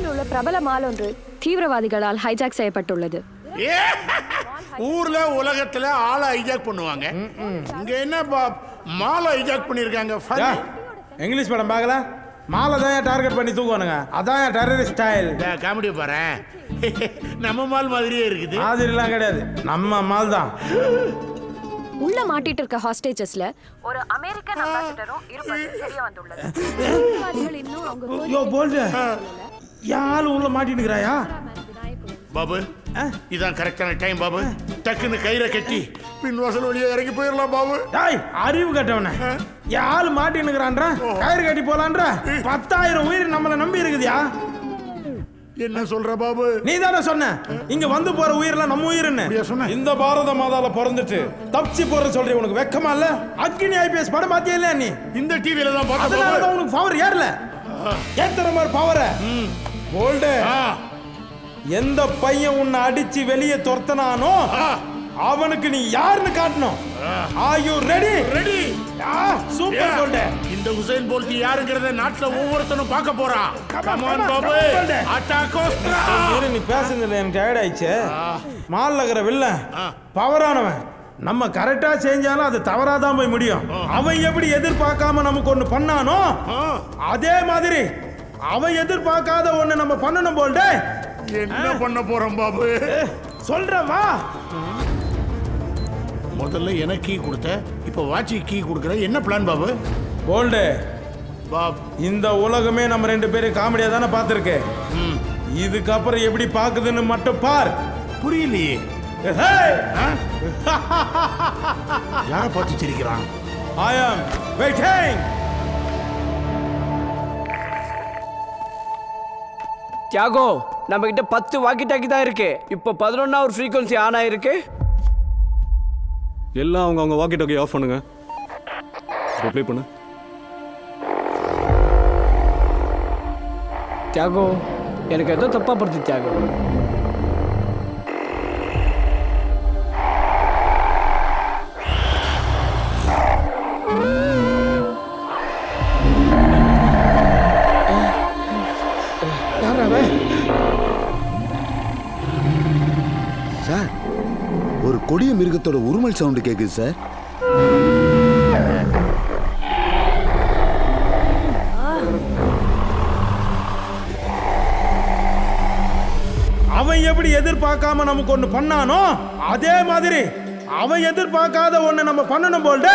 நகரில் உள்ள பிரபல மால் ஒன்று தீவிரவாதிகளால் ஹைஜாக் செய்யப்பட்டுள்ளது ஏ, ஊர்ல உலகத்துல ஆளை ஹைஜாக் பண்ணுவாங்க இங்க என்ன பா- மாலை ஹைஜாக் பண்ணிருக்காங்க யா, இங்கிலீஷ் படம் பார்க்கல மாலை தான் ஏன் டார்கெட் பண்ணி தூக்குவானுங்க அதான் என் டெரரிஸ்ட் ஸ்டைல் காமெடி பாரு நம்ம மால் மாதிரியே இருக்குது மாதிரிலாம் கிடையாது நம்ம மால் தான் உள்ள மாட்டிட்டு இருக்க ஹாஸ்டேஜஸ்ல ஒரு அமெரிக்கன் அம்பாசிடரும் இருப்பது தெரிய வந்துள்ளது தீவிரவாதிகள் இன்னும் அவங்க யோ போல்டு யாரு உள்ள மாட்டினுக்கிறாயா பாபு இதான் கரெக்டான டைம் பாபு டக்குன்னு கயிறை கட்டி பின் வாசல் வழியா இறங்கி போயிடலாம் பாபு டாய் அறிவு கட்டவன யாரு மாட்டினுக்கிறான்ற கயிறு கட்டி போலான்ற பத்தாயிரம் உயிர் நம்மள நம்பி இருக்குதியா என்ன சொல்ற பாபு நீ தானே சொன்ன இங்க வந்து போற உயிரெல்லாம் நம்ம உயிர்னு இந்த பாரத மாதால பிறந்துட்டு தப்பிச்சு போற சொல்றேன் உனக்கு வெக்கமா இல்ல அக்கினி ஐபிஎஸ் படம் பாத்தியா இல்லையா நீ இந்த டிவில தான் பார்த்தேன் அதனால பாபு. தான் உனக்கு பவர் ஏறல ஏத்துற மாதிரி பவர போல்டு எந்த பையன் உன்னை அடிச்சு வெளியே துரத்தனானோ அவனுக்கு நீ யாருன்னு காட்டணும் are you ready ready super Bolt இந்த உசைன் போல்ட் யாருங்கிறத நாட்டுல ஒவ்வொருத்தனும் பார்க்க போறான் come on come on, Babu come on, Bolt. Attack கோஸ்ட்ரா இரு, நீ பேசுனதுல எனக்கு டயர்ட் ஆயிடுச்சு மால்ல இருக்கிற வில்லன் பவரானவன் நம்ம கரெக்டா செஞ்சாலும் அது தவறாதான் போய் முடியும் அவன் எப்படி எதிர்பார்க்காம நமக்கு ஒண்ணு பண்ணானோ அதே மாதிரி அவன் எதிர்பார்க்காத ஒண்ணு நம்ம பண்ணணும் போல்டே என்ன பண்ண போறோம் பாபு சொல்றேன் வா முதல்ல எனக்கு கீ கொடுத்த இப்போ வாட்சி கீ கொடுக்குற என்ன பிளான் பாபு போல்டே பாப் இந்த உலகமே நம்ம ரெண்டு பேரும் காமெடியா தானே பார்த்துருக்கு இதுக்கப்புறம் எப்படி பாக்குதுன்னு மட்டும் பார் புரியலையே யார பார்த்து சிரிக்கிறான் ஐ ஆம் வெயிட்டிங் தியாகோ நம்ம கிட்ட பத்து வாக்கி டாக்கி தான் இருக்கு இப்போ பதினொன்னாவது ஃப்ரீக்வன்சி ஆன் ஆயிருக்கு எல்லாம் அவங்க அவங்க வாக்கி டாக்கி ஆஃப் பண்ணுங்க ரிப்ளை பண்ணு தியாகோ எனக்கு ஏதோ தப்பா படுத்து தியாகோ சார் ஒரு கொடிய மிருகத்தோட உருமல் சவுண்டு கேக்குது சார் அவன் எப்படி எதிர்பார்க்காம நமக்கு ஒண்ணு பண்ணானோ அதே மாதிரி அவன் எதிர்பார்க்காத ஒண்ணு நம்ம பண்ணணும் போல்டே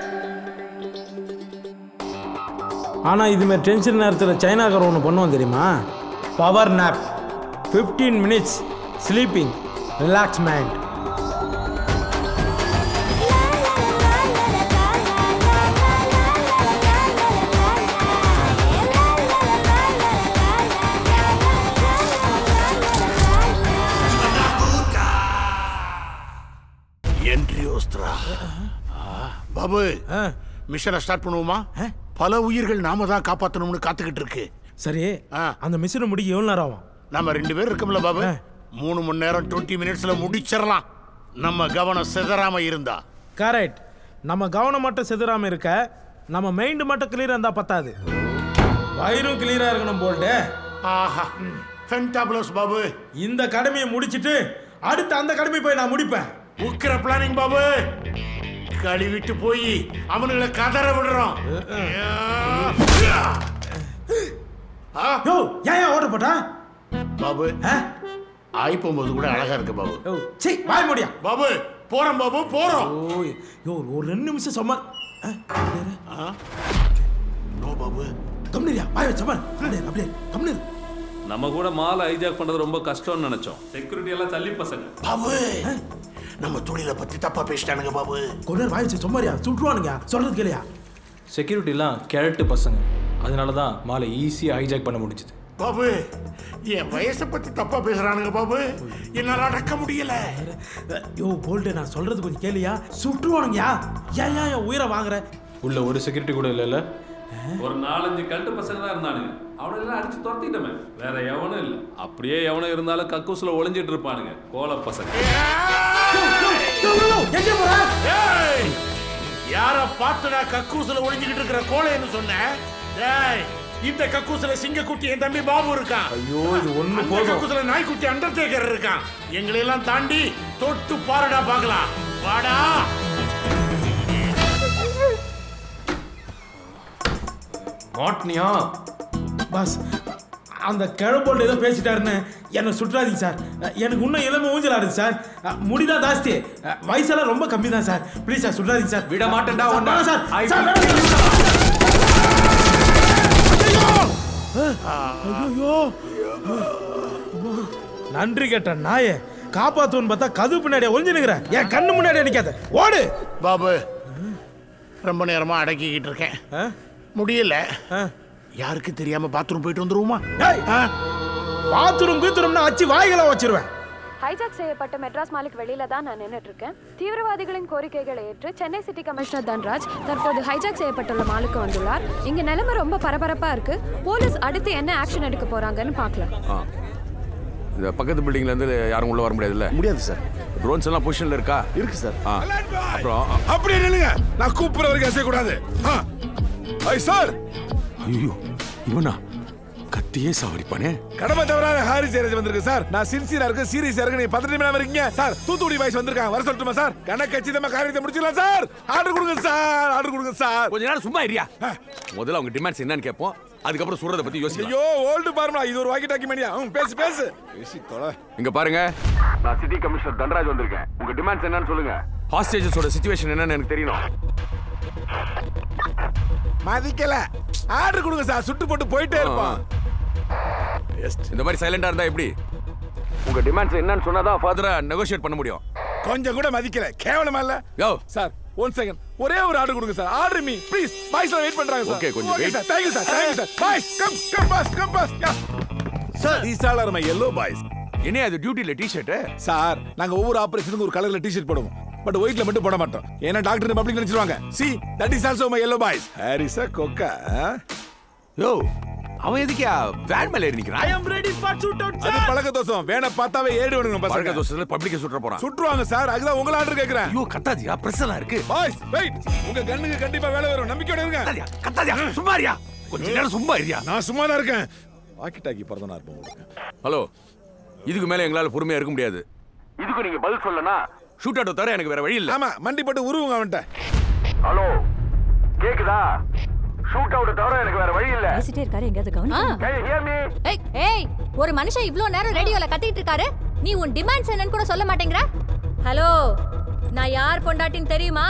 ஆனா இதுமாரி டென்ஷன் நேரத்தில் சைனாக்கார ஒன்று பண்ணுவோம் தெரியுமா power nap fifteen minutes sleeping relax mind entry ஓஸ்திரா பாபு மிஷனை ஸ்டார்ட் பண்ணுவோமா பல உயிர்கள் நாம தான் காப்பாத்தணும்னு காத்துக்கிட்டு இருக்கு சரி அந்த மிஷினை முடிக்க எவ்வளோ நேரம் ஆகும் நம்ம ரெண்டு பேர் இருக்கோம்ல பாபு மூணு மணி நேரம் டுவெண்ட்டி மினிட்ஸ்ல முடிச்சிடலாம் நம்ம கவனம் சிதறாம இருந்தா கரெக்ட் நம்ம கவனம் மட்டும் செதுறாம இருக்க நம்ம மைண்ட் மட்டும் கிளியரா இருந்தா பத்தாது வயிறும் கிளியரா இருக்கணும் போல்டே ஆஹா ஃபென்டாபுலஸ் பாபு இந்த கடமையை முடிச்சிட்டு அடுத்து அந்த கடமை போய் நான் முடிப்பேன் உக்கிர பிளானிங் பாபு கழுவிட்டு போய் அவனுங்களை கதற விடுறோம் யோ ஏன் ஏன் ஓட்ட போட்டா பாபு ஆய் போகும்போது கூட அழகா இருக்கு பாபு சீ வாய் முடியா பாபு போறோம் பாபு போறோம் ஓய் யோ ஒரு ரெண்டு நிமிஷம் சும்மா நோ பாபு கம்னிரியா வாய் வச்ச பாரு அப்படியே அப்படியே கம்னிரு நம்ம கூட மாலை ஹைஜாக் பண்றது ரொம்ப கஷ்டம்னு நினைச்சோம் செக்யூரிட்டி எல்லாம் தள்ளி பசங்க பாபு நம்ம தொழிலை பத்தி தப்பா பேசிட்டானுங்க பாபு கொஞ்ச நேரம் வாய் வச்சு சும்மாரியா சுட்டுருவானுங்க சொல்றது கேளியா செக்யூரிட்டிலாம் கிழட்டு பசங்க அதனால தான் மாலை ஈஸியாக ஹைஜாக் பண்ண முடிஞ்சுது பாபு என் வயசை பத்தி தப்பா பேசுறானுங்க பாபு என்னால அடக்க முடியல யோ போல்ட்டு நான் சொல்றது கொஞ்சம் கேளியா சுட்டுருவானுங்கயா ஏன் ஏன் என் உயிரை வாங்குற உள்ள ஒரு செக்யூரிட்டி கூட இல்லைல்ல ஒரு நாலஞ்சு கல்ட்டு பசங்க தான் இருந்தானுங்க அவனெல்லாம் அடிச்சு துரத்திட்டோமே வேற எவனும் இல்ல அப்படியே எவனும் இருந்தாலும் கக்கூஸ்ல ஒளிஞ்சிட்டு இருப்பானுங்க கோல பசங்க ஏய், யார பார்த்துடா கக்கூசுல ஒளிஞ்சுக்கிட்டு இருக்கிற கோழைன்னு சொன்னேன் டேய் இந்த கக்கூசுல சிங்கக்குட்டி என் தம்பி பாபு இருக்கான் ஐயோ இது ஒண்ணு அந்த போதும் கக்கூசுல நாய்க்குட்டி அண்டர்டேக்கர் இருக்கான் எங்களை எல்லாம் தாண்டி தொட்டு பாருடா பார்க்கலாம் வாடா மாட்னியா பாஸ் அந்த கிழப்போல்டு ஏதோ பேசிட்டாருன்னு என்னை சுற்றாதீங்க சார் எனக்கு இன்னும் இளமை ஊஞ்சல் ஆடுது சார் முடிதான் ஜாஸ்தி வயசெல்லாம் ரொம்ப கம்மி தான் சார் ப்ளீஸ் சார் சுற்றாதீங்க சார் விட மாட்டேன்டா சார், உன்னை. வேணாம் சார் I சார், will வேணாம். ஐயோ நன்றி கேட்ட நாயே காப்பாத்துவன்னு பார்த்தா கது பின்னாடியே ஒளிஞ்சு நிக்கிறேன் என் கண்ணு முன்னாடி நிக்காத ஓடு பாபு ரொம்ப நேரமா அடக்கிக்கிட்டு இருக்கேன் ஆ? முடியல ஆ. யாருக்கு தெரியாம பாத்ரூம் போயிட்டு வந்துருவோமா ஏய், ஆ? பாத்ரூம் கீத்துரும்னா அச்சு வாய்களா வச்சிருவேன் ஹைஜாக் செய்யப்பட்ட மெட்ராஸ் மாலுக்கு வெளியில தான் நான் நின்னுட்டு இருக்கேன் தீவிரவாதிகளின் கோரிக்கைகளை ஏற்று சென்னை சிட்டி கமிஷனர் தன்ராஜ் தற்போது ஹைஜாக் செய்யப்பட்டுள்ள மாலுக்கு வந்துள்ளார் இங்க நிலைமை ரொம்ப பரபரப்பா இருக்கு போலீஸ் அடுத்து என்ன ஆக்ஷன் எடுக்க போறாங்கன்னு பார்க்கலாம் ஆ இந்த பக்கத்து பில்டிங்ல இருந்து யாரும் உள்ள வர முடியாதுல்ல முடியாது சார் ட்ரோன்ஸ் எல்லாம் பொசிஷன்ல இருக்கா இருக்கு சார் ஆ அப்புறம் அப்படியே நில்லுங்க நான் கூப்பிடுற வரைக்கும் அசையக்கூடாது ஆ. ஐ சார் ஐயோ இவனா கத்தியே சாவடிப்பானே கடமை தவறாத ஹாரி சேரஜ் வந்திருக்கு சார் நான் சின்சியரா இருக்கு சீரியஸா இருக்கு நீங்க பதட்டமே இல்லாம இருக்கீங்க சார் தூத்துக்குடி பாய்ஸ் வந்திருக்காங்க வர சொல்லட்டுமா சார் கணக்கு கச்சிதமா காரியத்தை முடிச்சிடலாம் சார் ஆர்டர் கொடுங்க சார் ஆர்டர் கொடுங்க சார் கொஞ்ச நேரம் சும்மா இரியா முதல்ல அவங்க டிமாண்ட்ஸ் என்னன்னு கேட்போம் அதுக்கப்புறம் சொல்றத பத்தி யோசிக்கலாம் ஐயோ ஓல்டு பார்மலா இது ஒரு வாக்கி டாக்குமெண்டியா ம் பேசு பேசு பேசி தொலை இங்க பாருங்க நான் சிட்டி கமிஷனர் தன்ராஜ் வந்திருக்கேன் உங்க டிமாண்ட்ஸ் என்னன்னு சொல்லுங்க ஹாஸ்டேஜஸோட சுச்சுவேஷன் என்னன்னு எனக்கு தெரியணும் மதிக்கல ஆர்டர் கொடுங்க சார் சுட்டு போட்டு போயிட்டே இருப்பான் இந்த மாதிரி சைலண்டா இருந்தா எப்படி உங்க டிமாண்ட்ஸ் என்னன்னு சொன்னாதான் ஃபர்தரா நெகோஷியேட் பண்ண முடியும் கொஞ்சம் கூட மதிக்கல கேவலமா இல்ல யோ சார் ஒன் செகண்ட் ஒரே ஒரு ஆர்டர் கொடுங்க sir order me please boys wait பண்றாங்க சார் Okay, கொஞ்சம் wait. Sir thank you sir thank you sir boys come come boss come boss ya sir these all are my yellow boys என்ன அது டியூட்டில T-shirt sir நாங்க ஒவ்வொரு ஆபரேஷனுக்கு ஒரு கலர்ல T-shirt போடுவோம் but ஒயிட்ல மட்டும் போட மாட்டோம் ஏன்னா டாக்டர் பப்ளிக் நினைச்சிருவாங்க see that is also my yellow boys Harris கொக்கா யோ அவன் எதுக்கியா வேன் மேல ஏறி நிக்கிறான் am ready for shoot out அது பழக்க தோசம் வேண பார்த்தாவே ஏடு வேணுங்க பழக்க பசங்க தோசத்துல பப்ளிக்க சுற்ற போறான் சுற்றுவாங்க சார் அதுதான் உங்கள ஆர்டர் கேக்குறேன் ஐயோ கத்தாதியா பிரஸ் எல்லாம் இருக்கு பாய்ஸ் வெயிட் உங்க கண்ணுக்கு கண்டிப்பா வேலை வரும் நம்பிக்கையோட இருங்க கத்தாதியா கத்தாதியா சும்மா இருயா கொஞ்ச நேரம் சும்மா இருயா நான் சும்மா தான் இருக்கேன் வாக்கி டாக்கி பிறந்தனா இருப்போம் உங்களுக்கு ஹலோ இதுக்கு மேல எங்களால பொறுமையா இருக்க முடியாது இதுக்கு நீங்க பதில் சொல்லனா ஷூட் அவுட் தவிர எனக்கு வேற வழி இல்ல ஆமா மண்டி போட்டு உருவுங்க அவன்கிட்ட ஹலோ கேக்குதா ஷூட் அவுட் தவிர எனக்கு வேற வழி இல்ல பேசிட்டே இருக்காரு எங்கேயாவது கவனிக்க கேன் யூ ஹியர் மீ ஏய் ஏய் ஒரு மனுஷன் இவ்ளோ நேரம் ரேடியோல கத்திட்டு இருக்காரு நீ உன் டிமாண்ட்ஸ் என்னன்னு கூட சொல்ல மாட்டேங்கிற ஹலோ நான் யார் பொண்டாட்டின்னு தெரியுமா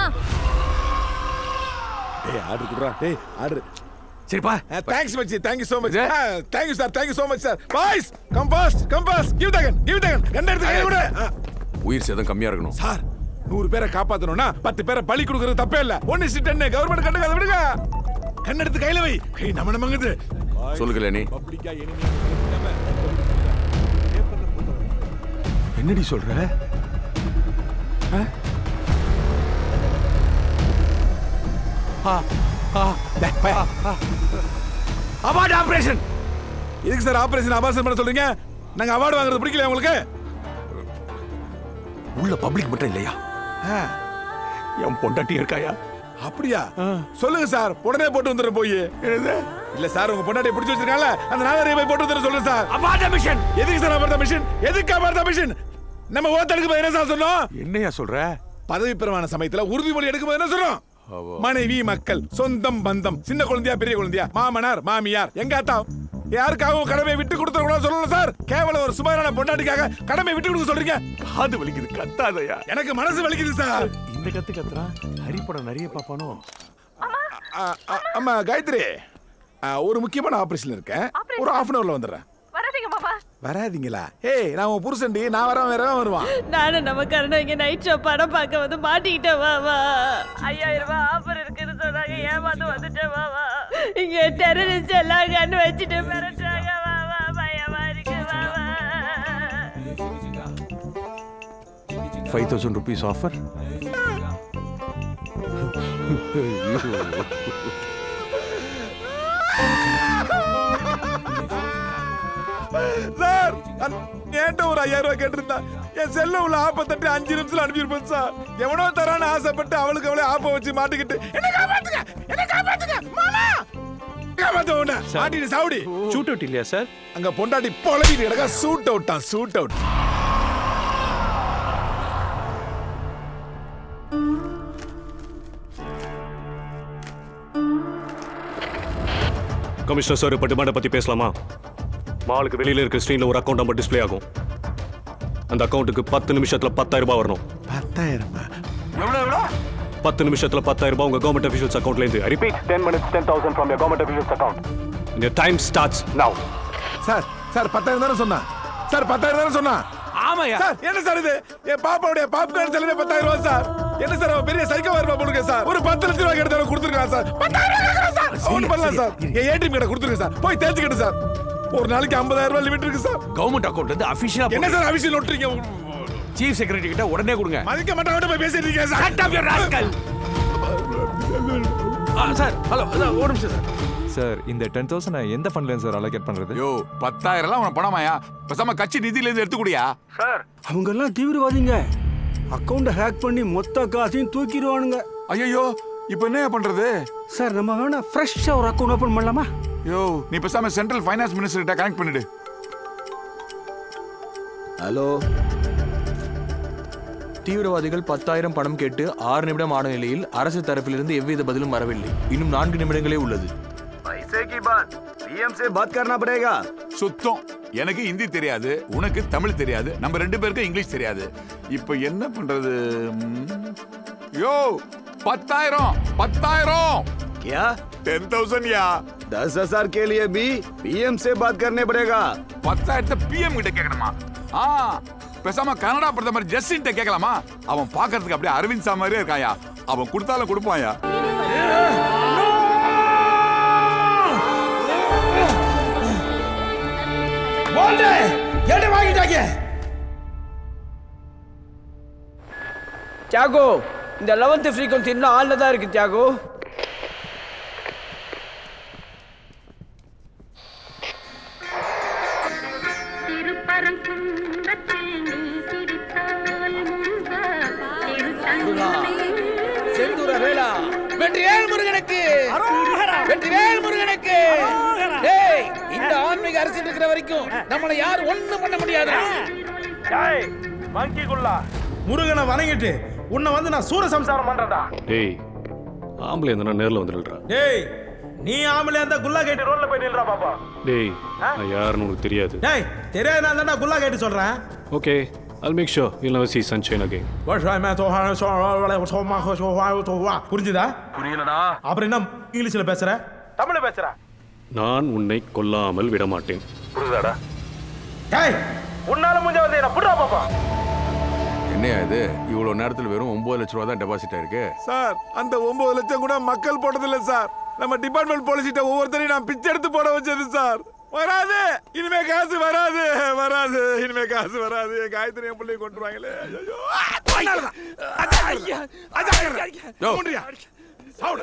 டேய் ஆர்டர் குடுறா டேய் ஆர்டர் சரிப்பா தேங்க்ஸ் மச்சி தேங்க் யூ சோ மச் இது? Thank you sir thank you so much sir boys come fast come fast give the gun give the gun gun எடுத்து கை விடு ஆ, உயிர் சேதம் கம்மியா இருக்கணும் சார் நூறு பேரை காப்பாத்தணும்னா பத்து பேரை பலி கொடுக்கறது தப்பே இல்ல ஒன்னு சிட்டன் கவர்மெண்ட் கண்டுக்காத விடுங்க கண் எடுத்து கையில வை கை நம்ம நமங்குது சொல்லுங்களே நீ பப்ளிக்கா என்னடி சொல்ற அவார்ட் ஆபரேஷன் எதுக்கு சார் ஆபரேஷன் அபாசன் பண்ண சொல்றீங்க நாங்க அவார்டு வாங்குறது பிடிக்கல உங்களுக்கு உள்ள பப்ளிக் மட்டும் இல்லையா ஆ, என் பொண்டாட்டி இருக்காயா அப்படியா சொல்லுங்க சார் உடனே போட்டு வந்துடுற போய் இல்ல சார் உங்க பொண்டாட்டியை பிடிச்சி வச்சிருக்காங்கல்ல அந்த நாலாயிரம் போய் போட்டு வந்துட சொல்லுங்க சார் அவார்ட் மிஷன் எதுக்கு சார் அமர்ந்த மிஷின் எதுக்கு அமர்ந்த மிஷின் நம்ம ஓத்தடுக்கு போது என்ன சார் சொன்னோம் என்னையா சொல்ற பதவி பிரமாண சமயத்துல உறுதிமொழி எடுக்கும் போது என்ன சொல்றோம் மனைவி மக்கள் சொந்தம் பந்தம் சின்ன குழந்தையா பெரிய குழந்தையா மாமனார் மாமியார் எங்க அத்தா யாருக்காகவும் கடமை விட்டு கொடுத்துட கூட சொல்லணும் சார் கேவலம் ஒரு சுமாரான பொண்டாட்டிக்காக கடமை விட்டு கொடுக்க சொல்றீங்க காது வலிக்குது கத்தாதயா எனக்கு மனசு வலிக்குது சார் இந்த கத்து கத்துறான் ஹரிப்படம் நிறைய பாப்பானோ ஆ, ஆ, அம்மா காயத்ரி ஆ, ஒரு முக்கியமான ஆபரேஷன் இருக்கேன் ஒரு ஹாஃப் அன் அவர்ல வந்துடுறேன் வராதீங்க மாமா வராதீங்களா ஏய் நான் உன் புருஷன்டி நான் வரவன் வேற வருவான் நானும் நம்ம கரணம் இங்க நைட் ஷோ படம் பார்க்க வந்து மாட்டிக்கிட்டேன் வாவா ஐயாயிரம் ரூபாய் ஆஃபர் இருக்குன்னு சொன்னாங்க ஏமாந்து வந்துட்டேன் வாவா இங்க டெரரிஸ்ட் எல்லாம் கண்ணு வச்சுட்டு மிரட்டுறாங்க வாவா பயமா இருக்கு வாவா five thousand rupees offer sir அந்த- என்கிட்ட ஒரு ஐயாயிரம் ரூபாய் கேட்டிருந்தா என் செல்ல உள்ள ஆப்பை தட்டி அஞ்சு நிமிஷத்துல அனுப்பியிருப்பேன் சார் எவனோ தரான்னு ஆசைப்பட்டு அவளுக்கு அவளே ஆப்பை வச்சு மாட்டிக்கிட்டு என்ன காப்பாத்துங்க என்ன காப்பாத்துங்க மாமா காப்பாத்த உன்னை மாட்டிட்டு சாவடி ஷூட் அவுட் இல்லையா சார் அங்க பொண்டாட்டி பொழவிட்டு கிடக்கா சூட் அவுட்டான் சூட் அவுட் கமிஷனர் சார் இப்போ டிமாண்டை பற்றி பேசலாமா மாலுக்கு வெளியில் இருக்க ஸ்க்ரீனில் ஒரு அக்கௌண்ட் நம்பர் டிஸ்ப்ளே ஆகும் அந்த அக்கௌண்ட்டுக்கு பத்து நிமிஷத்தில் பத்தாயிரம் ரூபாய் வரணும் பத்தாயிரமா எவ்வளவு எவ்வளோ பத்து நிமிஷத்தில் பத்தாயிரம் ரூபாய் உங்கள் கவர்மெண்ட் அஃபிஷியல்ஸ் அக்கௌண்ட்லேருந்து I repeat ten minutes ten thousand from your government officials account இந்த time starts now sir sir பத்தாயிரம் தானே சொன்னா சார் பத்தாயிரம் தானே சொன்னா ஆமாயா சார் என்ன சார் இது என் பாப்பாவுடைய பாப்கார்ன் செலவே பத்தாயிரம் ரூபாய் சார் என்ன சார் அவன் பெரிய சைக்கோ வருவா போடுங்க சார் ஒரு பத்து லட்சம் ரூபாய் எடுத்து கொடுத்துருக்கான் சார் பத்தாயிரம் ரூபாய் கேக்குறான் சார் ஒன்றும் பண்ணலாம் சார் என் ஏடிஎம் கடை கொடுத்துருங்க சார் போய் தேய்ச்சிக்கிட்டு சார் ஒரு நாளைக்கு ஐம்பதாயிரம் ரூபாய் லிமிட் இருக்கு சார் கவர்மெண்ட் அக்கௌண்ட்ல இருந்து அபிஷியலா என்ன சார் அபிஷியல் நோட்டுறீங்க சீஃப் செக்ரட்டரி கிட்ட உடனே கொடுங்க மதிக்க மாட்டவங்க போய் பேசிட்டு இருக்கீங்க sir Shut up, you rascal. ஆ, சார் ஹலோ ஒரு நிமிஷம் சார் சார் இந்த டென் தௌசண்ட் எந்த ஃபண்ட்ல சார் அலோகேட் பண்றது யோ பத்தாயிரம் உன பணமாயா பேசாம கட்சி நிதியில இருந்து எடுத்துக்கூடியா சார் அவங்க எல்லாம் தீவிரவாதிங்க அக்கவுண்ட ஹேக் பண்ணி மொத்த காசையும் தூக்கிடுவானுங்க ஐயோ இப்போ என்ன பண்றது சார் நம்ம வேணா ஃப்ரெஷ்ஷா ஒரு அக்கவுண்ட் ஓபன் பண்ணலாமா யோ நீ பேசாம சென்ட்ரல் ஃபைனான்ஸ் மினிஸ்டர் கிட்ட கனெக்ட் பண்ணிடு ஹலோ தீவிரவாதிகள் பத்தாயிரம் பணம் கேட்டு ஆறு நிமிடம் ஆன நிலையில் அரசு தரப்பிலிருந்து எவ்வித பதிலும் வரவில்லை இன்னும் நான்கு நிமிடங்களே உள்ளது पैसे की बात पीएम से बात करना पड़ेगा சுத்தம் எனக்கு ஹிந்தி தெரியாது உனக்கு தமிழ் தெரியாது நம்ம ரெண்டு பேருக்கும் இங்கிலீஷ் தெரியாது இப்போ என்ன பண்றது ம்? யோ பத்தாயிரம் பத்தாயிரம் क्या टेन थाउजेंड या दस हजार के लिए भी पीएम से बात करने पड़ेगा பத்தாயிரத்தை பிஎம் கிட்ட கேட்கணுமா ஆ பேசாம கனடா பிரதமர் ஜஸ்டின் கேட்கலாமா அவன் பார்க்கிறதுக்கு அப்படியே அரவிந்த் சா மாதிரியே இருக்காயா அவன் கொடுத்தாலும் கொடுப்பாயா போல்டே கேட்டு வாங்கிட்டாங்க தியாகோ இந்த லெவன்த் ஃப்ரீக்வன்சி இன்னும் ஆன்ல தான் இருக்கு தியாகோ செந்தூர வேளா வெற்றிவேல் முருகனுக்கு வெற்றிவேல் முருகனுக்கு டேய் இந்த ஆன்மீக அரசியல் இருக்கிற வரைக்கும் நம்மள யாரும் ஒண்ணும் பண்ண முடியாது மங்கிக்குள்ளா முருகனை வணங்கிட்டு உன்னை வந்து நான் சூர சம்சாரம் பண்றேன்டா டேய் ஆம்பளை இருந்தா நேரில் வந்துடுறா டேய் நீ ஆம்பளை அந்த குல்லா கேட்டு ரோட்ல போய் நில்றா பாப்பா டேய் நான் யாருன்னு உனக்கு தெரியாது டேய் தெரியாது நான் தான்டா குல்லா கேட்டு சொல்றேன் okay I'll make sure you'll never see sunshine again. புரிஞ்சுதா புரியலடா அப்புறம் என்ன இங்கிலீஷ்ல பேசுற தமிழ்ல பேசுற நான் உன்னை கொல்லாமல் விட மாட்டேன் புரியுதாடா டேய் உன்னால முடிஞ்ச வந்து என்ன புடுறா பாப்பா என்னையா இது இவ்வளவு நேரத்துல வெறும் ஒன்பது லட்ச ரூபா தான் டெபாசிட் ஆயிருக்கு சார் அந்த ஒன்பது லட்சம் கூட மக்கள் போட்டதில்ல சார் நம்ம டிபார்ட்மெண்ட் போலீஸ்கிட்ட ஒவ்வொருத்தரையும் நான் பிச்சை எடுத்து போட வச்சது சார் வராது இனிமே காசு வராது வராது இனிமே காசு வராது என் காயத்ரி என் பிள்ளைய கொண்டுருவாங்களே ஐயோ அதனாலதான். அதான், அதான், யோ. மூன்றியா? சாவுடு.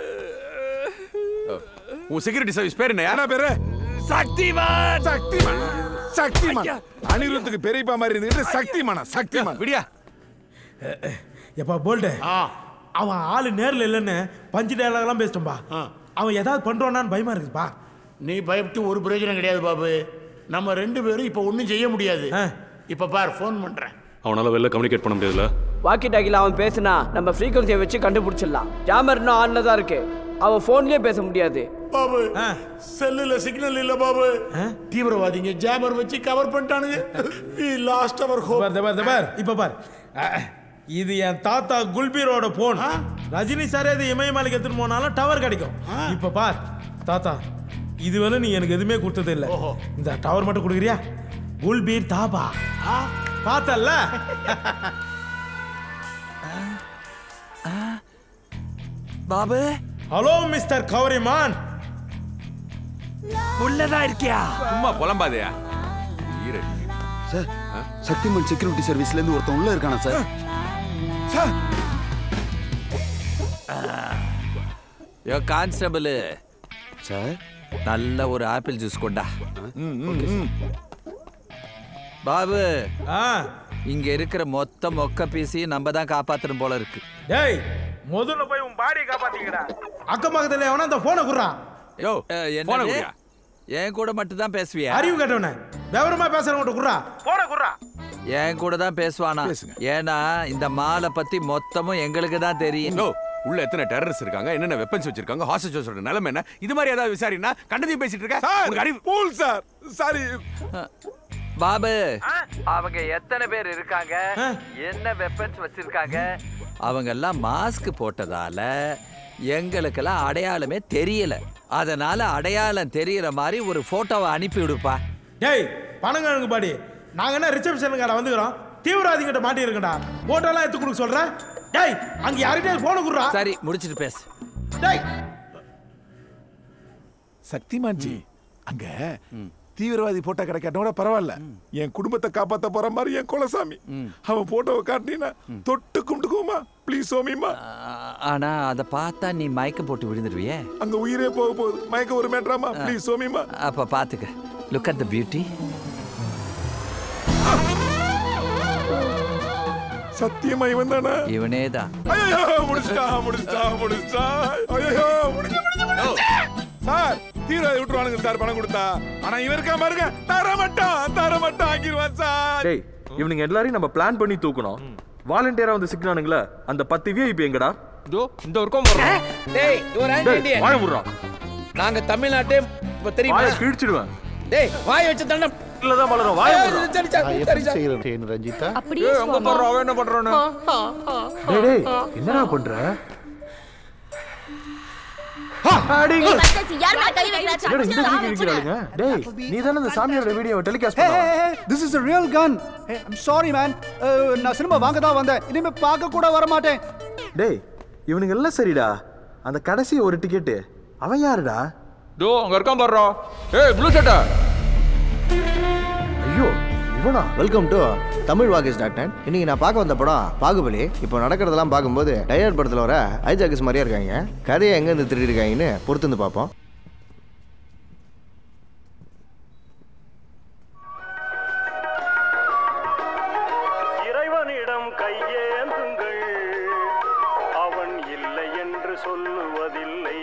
உன் செக்யூரிட்டி சர்வீஸ் பேர் என்ன என்ன பேரு சக்திமான் சக்திமான் சக்திமான் அனிருத்துக்கு பெரியப்பா மாதிரி இருந்துட்டு சக்திமானா சக்திமான் விடியா எப்பா போல்டு அவன் ஆளு நேர்ல இல்லைன்னு பஞ்சு டயலாக்லாம் பேசிட்டோம்பா அவன் ஏதாவது பண்றானான்னு பயமா இருக்குப்பா நீ பயப்பட்டு ஒரு பிரயோஜனம் கிடையாது பாபு நம்ம ரெண்டு பேரும் இப்போ ஒன்றும் செய்ய முடியாது இப்போ பார் ஃபோன் பண்ணுறேன் அவனால வெளில கம்யூனிகேட் பண்ண முடியாதுல்ல வாக்கி டாக்கில அவன் பேசினா நம்ம ஃப்ரீக்வன்சியை வச்சு கண்டுபிடிச்சிடலாம் ஜாமர் இன்னும் ஆன்ல தான் இருக்கு அவன் ஃபோன்லயே பேச முடியாது பாபு செல்லுல சிக்னல் இல்ல பாபு தீவிரவாதிங்க ஜாமர் வச்சு கவர் பண்ணிட்டானுங்க லாஸ்ட் அவர் ஹோப் பார் பார் பார் இப்ப பார் அஹ், இது என் தாத்தா குல்பீரோட போன் ரஜினி சாரே இது இமயமலைக்கு எடுத்துட்டு போனாலும் டவர் கிடைக்கும் இப்ப பார் தாத்தா இதுவரை நீ எனக்கு எதுவுமே கொடுத்தது இல்ல இந்த டவர் மட்டும் கொடுக்குறியா குல்பீர் தாபா பார்த்தல்ல பாபு ஹலோ மிஸ்டர் கௌரிமான் உள்ளதா இருக்கியா சும்மா புலம்பாதயா சார் சக்திமன் செக்யூரிட்டி சர்வீஸ்ல இருந்து ஒருத்தன் உள்ள இருக்கானா சார் சார் யோ கான்ஸ்டபிள் சார் நல்ல ஒரு ஆப்பிள் ஜூஸ் கொண்டா பாபு இங்க இருக்கிற மொத்த மொக்க பீஸையும் நம்ம தான் காப்பாத்தணும் போல இருக்கு டேய் முதல்ல போய் உன் பாடியை காப்பாத்திக்கடா அக்கம் பக்கத்துல எவனா அந்த போனை குடுறா யோ போன என்ன குடியா. என் கூட மட்டும் தான் பேசுவியா அறிவு கேட்டவனே விவரமா பேசுறவங்க குர்ரா போன குர்ரா என் கூட தான் பேசுவானா ஏன்னா இந்த மாலை பத்தி மொத்தமும் எங்களுக்கு தான் தெரியும் நோ உள்ள எத்தனை டெரரிஸ்ட் இருக்காங்க என்னென்ன வெப்பன்ஸ் வச்சிருக்காங்க ஹாஸ்டேஜஸோட நிலைமை என்ன இது மாதிரி ஏதாவது விசாரினா கண்டதையும் பேசிட்டு இருக்க உனக்கு அறிவு பூல் சார் சாரி பாபு அவங்க எத்தனை பேர் இருக்காங்க என்ன வெப்பன்ஸ் வச்சிருக்காங்க அவங்க எல்லாம் மாஸ்க் போட்டதால எங்களுக்கெல்லாம் அடையாளமே தெரியல அதனால அடையாளம் தெரியற மாதிரி ஒரு போட்டோவை அனுப்பி விடுப்பா டேய் பணங்க பாடி நாங்க என்ன ரிசப்ஷனுக்கார வந்துக்கிறோம் தீவிரவாதிகிட்ட மாட்டி இருக்கடா போட்டோலாம் எடுத்து கொடுக்க சொல்றேன் டேய் அங்க யார்கிட்டயும் போன குடுறா சரி முடிச்சிட்டு பேசு டேய் சக்திமான்ஜி அங்க தீவிரவாதி போட்டோ கிடைக்காட்டோட பரவாயில்ல என் குடும்பத்தை காப்பாத்த போற மாதிரி என் குலசாமி அவன் போட்டோவை காட்டினா தொட்டு கும்பிட்டுக்குமா ப்ளீஸ் சோமிமா ஆனா அதை பார்த்தா நீ மயக்கம் போட்டு விழுந்துருவியே அங்க உயிரே போக போகுது மயக்க ஒரு மேட்ராமா ப்ளீஸ் சோமிமா அப்ப பாத்துக்க லுக் அட் த பியூட்டி சத்தியமா இவன் தானே இவனே தான் ஐயோ முடிச்சிட்டா முடிச்சிட்டா முடிச்சிட்டா ஐயோ முடிச்சு முடிச்சு சார் தீவிரவாதி விட்டுருவானுங்க சார் பணம் கொடுத்தா ஆனா இவன் இருக்கா பாருங்க தர மாட்டான் தர மாட்டான் ஆக்கிடுவான் சார் டேய் இவனுங்க எல்லாரையும் நம்ம பிளான் பண்ணி தூக்கணும் வாலண்டியரா வந்து சிக்கினானுங்களே அந்த பத்து விஐபி எங்கடா இதோ இந்த வரைக்கும் வர்றோம் டேய் இவர் டேய், இந்தியன் வாயை விட்றான் நாங்க தமிழ்நாட்டே இப்ப தெரியுமா வாயை கிழிச்சிடுவேன் டேய் வாய் வச்சு தண்டம் இல்லதான் வளரும் வாயை விட்றான் சரி சரி சரி சரி ரஞ்சிதா அப்படியே ஏய், அங்க பாரு அவன் என்ன பண்றானு டேய் டேய் என்னடா பண்ற அடிங்க யார் மேல கை வைக்கிறா என்னடா இந்த வீடியோ இருக்கிறாளுங்க டேய் நீ தானே அந்த சாமியோட வீடியோவை டெலிகாஸ்ட் Hey, பண்ண hey, hey, this is a real gun. Hey, I'm sorry, man. Uh, நான் சினிமா வாங்க தான் வந்தேன் இனிமே பார்க்க கூட வர மாட்டேன் டேய் இவனுங்க எல்லாம் சரிடா அந்த கடைசி ஒரு டிக்கெட்டு அவன் யாருடா தோ அங்க இருக்கான் பாடுறா ஏய் ப்ளூ சட்டை ஐயோ இவனா welcome to Tamil Vagesh dot net இன்னைக்கு நான் பார்க்க வந்த படம் பாகுபலி இப்போ நடக்கிறதெல்லாம் பார்க்கும்போது டயர் படத்தில் வர ஐஜாக்கஸ் மாதிரியா இருக்காங்க கதையை எங்கேருந்து திருடி இருக்காங்கன்னு பொறுத்து வந்து பார்ப்போம் இறைவனிடம் கையேந்துங்கள் அவன் இல்லை என்று சொல்லுவதில்லை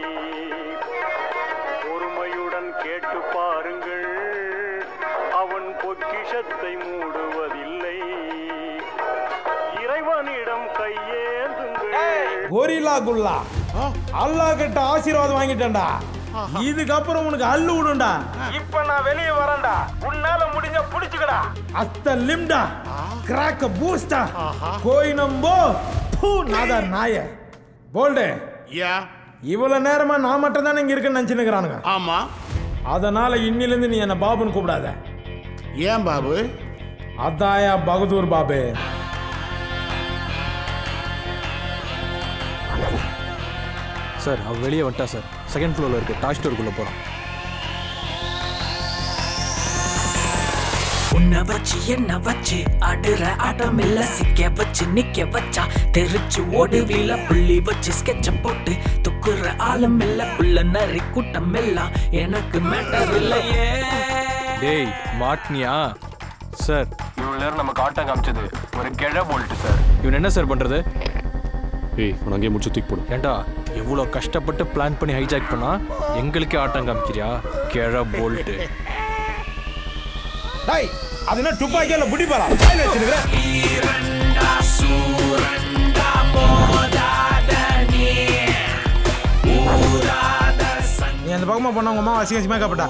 பொறுமையுடன் கேட்டு பாருங்கள் அவன் பொக்கிஷத்தை மூடுவதில்லை இறைவனிடம் கையேந்துங்கள் கோரிலா குல்லா அல்லாஹ் கிட்ட ஆசீர்வாதம் வாங்கிட்டேன்டா இதுக்கப்புறம் உனக்கு அள்ளு விடுண்டா இப்ப நான் வெளியே வரேன்டா உன்னால முடிஞ்ச புடிச்சுக்கடா அஸ்த லிம்டா கிராக்க பூஸ்டா கோயினம்போ பூ நாதார் நாய போல்டே யா இவ்வளவு நேரமா நான் மட்டும் தானே இங்க இருக்கேன்னு நினைச்சுன்னுக்குறானுங்க ஆமா அதனால இன்னிலிருந்து நீ என்ன பாபுன்னு கூப்பிடாத ஏன் பாபு அதாயா பகதூர் பாபு சார் அவ வெளியே வந்துட்டா சார் செகண்ட் ஃப்ளோரில் இருக்கு டாய் ஸ்டோருக்குள்ளே போகிறோம் உன்னை வச்சு என்ன வச்சு அடுற ஆட்டம் இல்ல சிக்க வச்சு நிக்க வச்சா தெரிச்சு ஓடுவில புள்ளி வச்சு ஸ்கெட்ச போட்டு துக்குற ஆளும் இல்ல புள்ள நரி கூட்டம் எல்லாம் எனக்கு மேட்டர் இல்லையே டேய் மாட்னியா சார் இவ்வளவு நேரம் நமக்கு ஆட்டம் காமிச்சது ஒரு கிழ போல்ட்டு சார் இவன் என்ன சார் பண்ணுறது ஏய் அவன் அங்கேயே முடிச்சு தூக்கி போடு ஏண்டா எவ்வளோ கஷ்டப்பட்டு பிளான் பண்ணி ஹைஜாக் பண்ணா எங்களுக்கே ஆட்டம் காமிக்கிறியா கிழ போல்ட்டு டேய் அது என்ன துப்பாக்கியா இல்ல புடி பாரா வாயில வச்சிருக்கிற ஈரண்டா சூரண்டா போதாத நீ ஊராத நீ அந்த பக்கமா போனா உங்க அம்மா அசிங்க அசிங்கமா கேப்பட்டா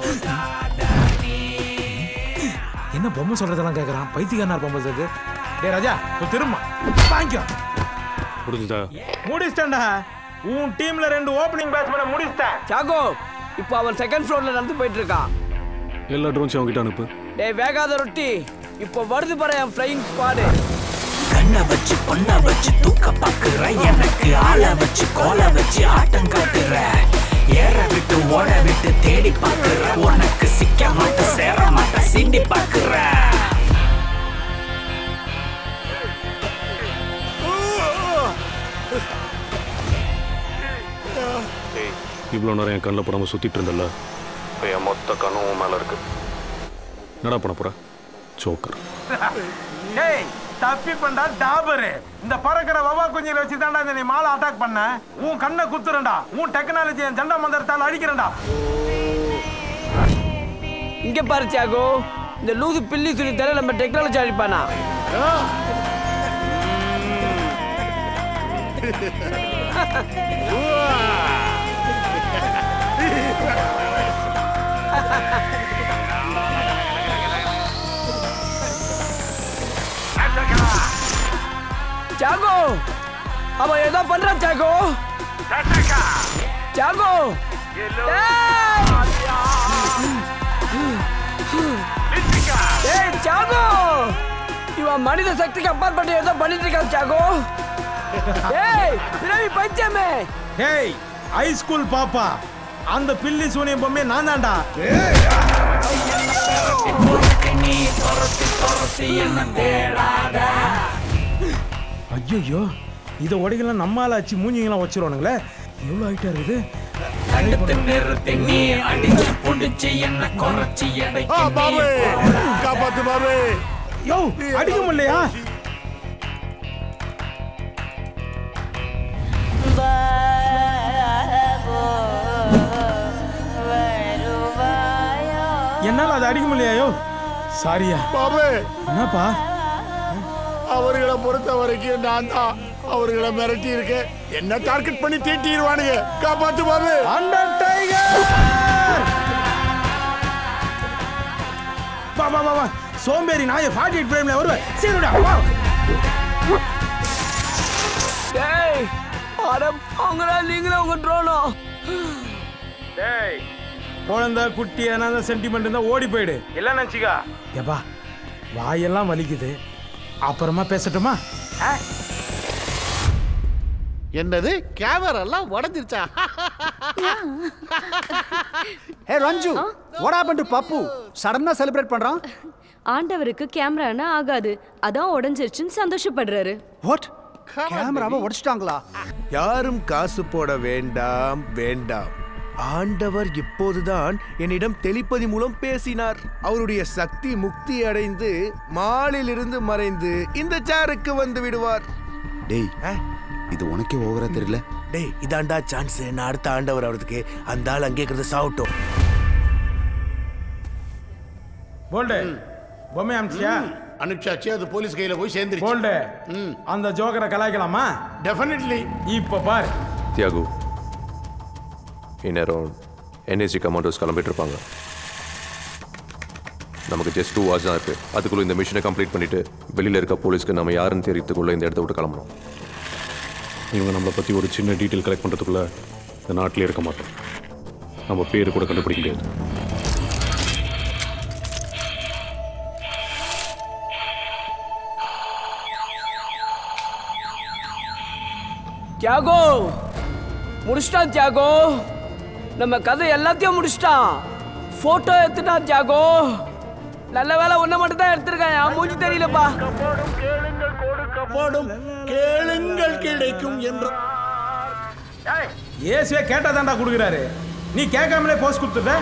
என்ன பொம்மை சொல்றதெல்லாம் கேக்குறான் பைத்தியக்காரனா பொம்மை சொல்றது டேய் ராஜா இப்போ திரும்ப வாங்கிக்கோ முடிஞ்சுதா முடிச்சிட்டேன்டா உன் டீம்ல ரெண்டு ஓப்பனிங் பேட்ஸ்மேனை முடிச்சிட்டேன் சாகோ இப்போ அவன் செகண்ட் ஃப்ளோர்ல நடந்து போயிட்டு இருக்கான் எல்லா ட்ரோன்ஸையும் அவங்ககிட்ட அனுப்பு டேய் வேகாத ரொட்டி இப்போ வருது பாரு என் ஃப்ளையிங் ஸ்குவாடு கண்ணை வச்சு பொண்ணை வச்சு தூக்க பாக்குற எனக்கு ஆளை வச்சு கோலை வச்சு ஆட்டம் காட்டுற ஏற விட்டு ஓட விட்டு தேடி பாக்குற உனக்கு சிக்க மாட்ட சேர மாட்ட சீண்டி பாக்குற இவ்வளோ நேரம் என் கண்ணில் படாமல் சுற்றிட்டு இருந்தல இப்போ என் மொத்த கண்ணும் உன் மேலே இருக்கு என்னடா பண்ண போற ஜோக்கர் டேய் தப்பி பண்ணா டாபரு இந்த பறக்கிற வவா குஞ்சில வச்சு தான்டா இந்த நீ மாலை அட்டாக் பண்ண உன் கண்ணை குத்துறேன்டா உன் டெக்னாலஜி என் ஜண்டா மந்திரத்தால் அடிக்கிறேன்டா இங்க பாரு தியாகோ இந்த லூசு பில்லி சொல்லி தர நம்ம டெக்னாலஜி அழிப்பானா தியாகோ அவன் ஏதோ பண்றான் தியாகோ தியாகோ ஏய் தியாகோ இவன் மனித சக்திக்கு அப்பாற்பட்டு ஏதோ பண்ணிட்டு இருக்கான் தியாகோ ஏய் பிறவி பஞ்சமே டேய் ஹை ஸ்கூல் பாப்பா அந்த பில்லி சூனியம் பொம்மை நான் தான்டா ஐயோ இதை உடைகளாம் நம்மால ஆச்சு மூஞ்சிங்களாம் வச்சிருவானுங்களே எவ்வளோ ஹைட்டா இருக்குது பாபு காப்பாத்து பாபு யோ அடிக்க முடியலையா என்னால அதை அடிக்க முடியலையா சாரியா பாபு என்னப்பா அவர்களை பொறுத்த வரைக்கும் நான் தான் அவர்களை மிரட்டி இருக்கேன் என்ன டார்கெட் பண்ணி தீட்டிடுவானுங்க காப்பாத்து பாபு அண்டர் டைகர் வா வா வா வா சோம்பேறி நாய 48 ஃப்ரேம்ல வருவேன் சீக்கிரம்டா வா டேய் அட அவங்களா நீங்களே உங்க ட்ரோனோ டேய் குழந்தை குட்டி ஏன்னா சென்டிமெண்ட் இருந்தா ஓடி போயிடு இல்ல நினச்சிக்கா ஏப்பா வாயெல்லாம் வலிக்குது அப்புறமா பேசட்டுமா என்னது கேமரா எல்லாம் உடஞ்சிருச்சா hey Ranju what happen to Pappu சடனா செலிப்ரேட் பண்றான் ஆண்டவருக்கு கேமரானா ஆகாது அதான் உடஞ்சிருச்சுன்னு சந்தோஷப்படுறாரு வாட் கேமராவை உடைச்சிட்டாங்களா யாரும் காசு போட வேண்டாம் வேண்டாம் ஆண்டவர் இப்போதுதான் என்னிடம் தெளிப்பதி மூலம் பேசினார் அவருடைய சக்தி முக்தி அடைந்து மாலிலிருந்து மறைந்து இந்த சேருக்கு வந்து விடுவார் டேய் இது உனக்கே ஓவரா தெரியல டேய் இதாண்டா சான்ஸ் நான் அடுத்த ஆண்டவர் அவருக்கு அந்த ஆள் அங்கே இருக்கிறது சாவட்டும் போல்டு பொம்மை அமிச்சியா அனுப்பிச்சாச்சு அது போலீஸ் கையில போய் சேர்ந்துருச்சு போல்டு அந்த ஜோக்கரை கலாய்க்கலாமா டெஃபினெட்லி இப்போ பாரு தியாகு இந்நேரம் என்எஸ்சி கமாண்டோஸ் கிளம்பிட்டு இருப்பாங்க நமக்கு ஜஸ்ட் டூ ஹவர்ஸ் தான் இருக்கு அதுக்குள்ள இந்த மிஷனை கம்ப்ளீட் பண்ணிட்டு வெளியில இருக்க போலீஸ்க்கு நம்ம யாருன்னு தெரியறதுக்குள்ள இந்த இடத்த விட்டு கிளம்பணும் இவங்க நம்மளை பற்றி ஒரு சின்ன டீட்டெயில் கலெக்ட் பண்ணுறதுக்குள்ள இந்த நாட்டிலே இருக்க மாட்டோம் நம்ம பேர் கூட கண்டுபிடிக்க முடியாது தியாகோ முடிச்சிட்டான் தியாகோ நம்ம கதை எல்லாத்தையும் முடிச்சிட்டான் போட்டோ எடுத்துட்டான் தியாகோ நல்ல வேலை ஒன்றை மட்டும் தான் எடுத்திருக்கேன் என் மூஞ்சி தெரியலப்பா போடும் கேளுங்கள் கிடைக்கும் என்று ஏசுவே கேட்டா தான்டா கொடுக்குறாரு நீ கேட்காமலே போஸ்ட் கொடுத்துட்ட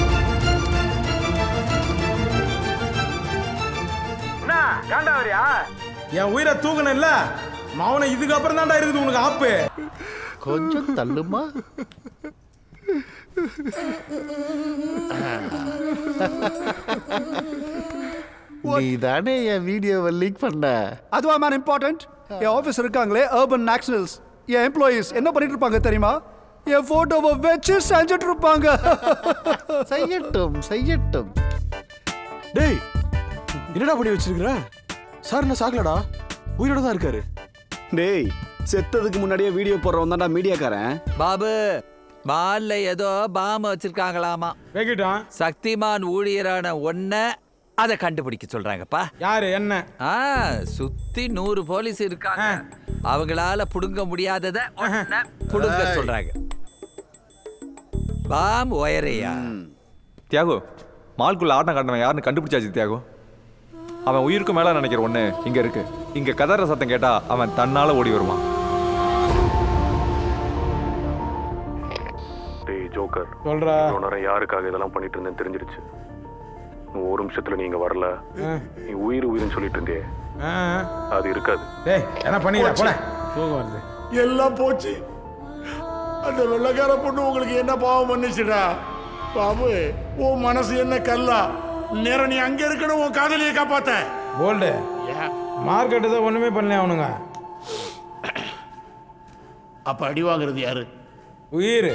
என்ன காண்டாவரியா என் உயிரை தூக்கணும் இல்ல மவனை இதுக்கப்புறம் தான்டா இருக்குது உனக்கு ஆப்பு கொஞ்சம் தள்ளுமா நீ தானே என் வீடியோவை லீக் பண்ண அதுவா மேன் இம்பார்ட்டன்ட் என் ஆஃபீஸ் இருக்காங்களே அர்பன் நேஷனல்ஸ் என் எம்ப்ளாயீஸ் என்ன பண்ணிட்டு இருப்பாங்க தெரியுமா என் போட்டோவை வச்சு செஞ்சுட்டு இருப்பாங்க செய்யட்டும் செய்யட்டும் டேய் என்னடா பண்ணி வச்சிருக்கிற சார் என்ன சாக்கலடா உயிரோட தான் இருக்காரு டேய் செத்ததுக்கு முன்னாடியே வீடியோ போடுறவன் தான்டா மீடியாக்காரன் பாபு மால்ல ஏதோ பாம் வச்சிருக்காங்களாமா வெகிட்டான் சக்திமான் ஊழியரான ஒன்ன அதை கண்டுபிடிக்க சொல்றாங்கப்பா யாரு என்ன ஆ சுத்தி நூறு போலீஸ் இருக்காங்க அவங்களால புடுங்க முடியாதத ஒன்ன புடுங்க ஏய். சொல்றாங்க பாம் ஒயரையா தியாகு மால்குள்ள ஆட்டம் காட்டினவன் யாருன்னு கண்டுபிடிச்சாச்சு தியாகு அவன் உயிருக்கு மேல நினைக்கிற ஒண்ணு இங்க இருக்கு இங்க கதற சத்தம் கேட்டா அவன் தன்னால ஓடி வருவான் டேய் ஜோக்கர் சொல்றா இவ்வளோ நேரம் யாருக்காக இதெல்லாம் பண்ணிட்டு இருந்தேன்னு தெரிஞ்சிருச்சு இன்னும் ஒரு நிமிஷத்துல நீங்க வரல நீ உயிர் உயிர்னு சொல்லிட்டு இருந்தே ஆ, அது இருக்காது டேய் என்ன பண்ணிடா போல தூக்கம் வருது எல்லாம் போச்சு அந்த வெள்ளக்கார பொண்ணு உங்களுக்கு என்ன பாவம் பண்ணுச்சுடா பாபு உன் மனசு என்ன கல்லா நேரம் நீ அங்க இருக்கணும் உன் காதலியை காப்பாத்த போல்டு மார்க்கெட்டு தான் ஒண்ணுமே பண்ணல அவனுங்க அப்ப அடி வாங்குறது யாரு உயிர்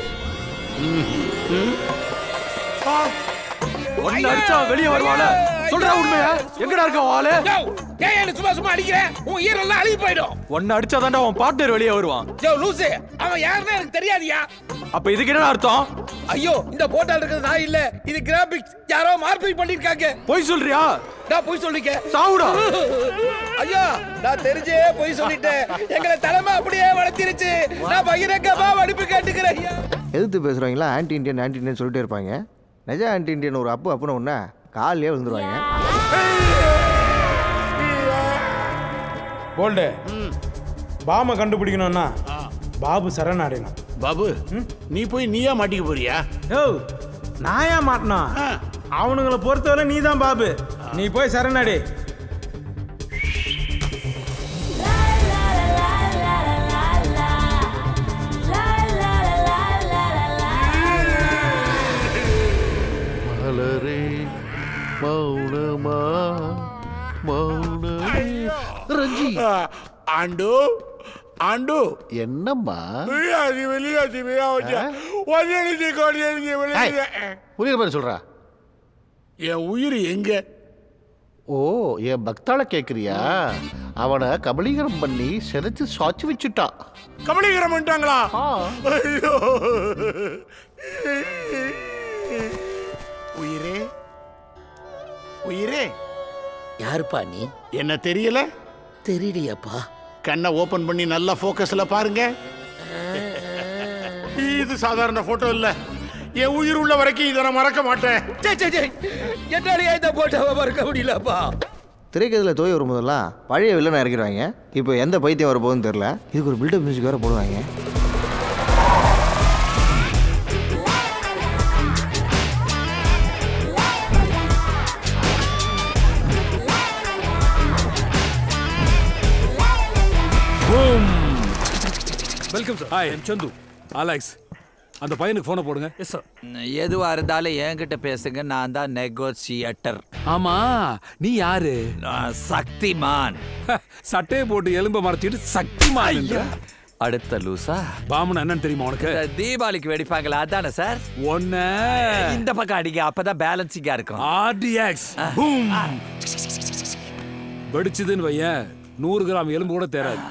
ஒன்னு அடிச்சா வெளியே வருவாள சொல்றா உண்மையா எங்கடா இருக்க வாளு ஏன் என்ன சும்மா சும்மா அடிக்கிறேன் உன் ஈரெல்லாம் அழுகி போயிடும் ஒன்னு அடிச்சாதான்டா உன் பார்ட்னர் வெளியே வருவான் யோ லூசு அவன் யாருன்னு எனக்கு தெரியாதியா அப்ப இதுக்கு என்ன அர்த்தம் ஐயோ இந்த போட்டோல இருக்கிறது நான் இல்ல இது கிராபிக்ஸ் யாரோ மார்பிங் பண்ணிருக்காங்க பொய் சொல்றியா நான் பொய் சொல்லிக்க சாவுடா. ஐயா நான் தெரிஞ்சே பொய் சொல்லிட்டேன் எங்களை தலைமை அப்படியே வளர்த்திருச்சு நான் பகிரங்கமா மன்னிப்பு கேட்டுக்கிறேன் ஐயா எதிர்த்து பேசுகிறவங்களா ஆன்டி இண்டியன் ஆன்டி இண்டியன் சொல்லிட்டே இருப்பாங்க நிஜ ஆன்டி இண்டியன் ஒரு அப்பு அப்புன்னு ஒன்று காலையே விழுந்துருவாங்க போல்டு பாமை கண்டுபிடிக்கணும்னா பாபு சரணாடினான் பாபு நீ போய் நீயா மாட்டிக்க போறியா யோ நான் ஏன் மாட்டினான் அவனுங்களை பொறுத்தவரை நீ தான் பாபு நீ போய் சரணாடி மலரே மௌனமா மௌனமே ரஞ்சி ஆண்டு ஆண்டு என்னம்மா வெளியாதி வெளியாதி வெளியாச்சு ஒதி எழுதி கோடி எழுதி வெளியாதி புரியுற மாதிரி சொல்றா என் உயிர் எங்க ஓ என் பக்தாள கேக்குறியா அவனை கபலீகரம் பண்ணி சிதைச்சு சாச்சு வச்சுட்டான் கபலீகரம் பண்ணிட்டாங்களா ஐயோ உயிரே உயிரே யாருப்பா நீ என்ன தெரியல தெரியலையாப்பா கண்ணை ஓபன் பண்ணி நல்லா ஃபோக்கஸ்ல பாருங்க இது சாதாரண போட்டோ இல்ல என் உயிர் உள்ள வரைக்கும் இதை நான் மறக்க மாட்டேன் சே சே சே என்னாலயே இந்த போட்டோவை மறக்க முடியலப்பா திரைக்கதையில் தோய் வரும்போதெல்லாம் பழைய வில்லனை இறக்கிடுவாங்க இப்போ எந்த பைத்தியம் வரப்போகுதுன்னு தெரில இதுக்கு ஒரு பில்டப் மியூசிக் வேறு போடுவாங்க welcome sir hi M Chandu Alex அந்த பையனுக்கு ஃபோனை போடுங்க எஸ் சார் எதுவா இருந்தாலும் என்கிட்ட பேசுங்க நான் தான் நெகோசியேட்டர் ஆமா நீ யாரு சக்திமான் சட்டையை போட்டு எலும்ப மறைச்சிட்டு சக்திமான் அடுத்த லூசா பாமன் என்னன்னு தெரியுமா உனக்கு இந்த தீபாவளிக்கு வெடிப்பாங்களா அதானே சார் ஒன்னு இந்த பக்கம் அடிங்க அப்பதான் பேலன்சிங்கா இருக்கும் ஆர்டிஎக்ஸ் பூம் வெடிச்சதுன்னு வையேன் நூறு கிராம் எலும்பு கூட தேராது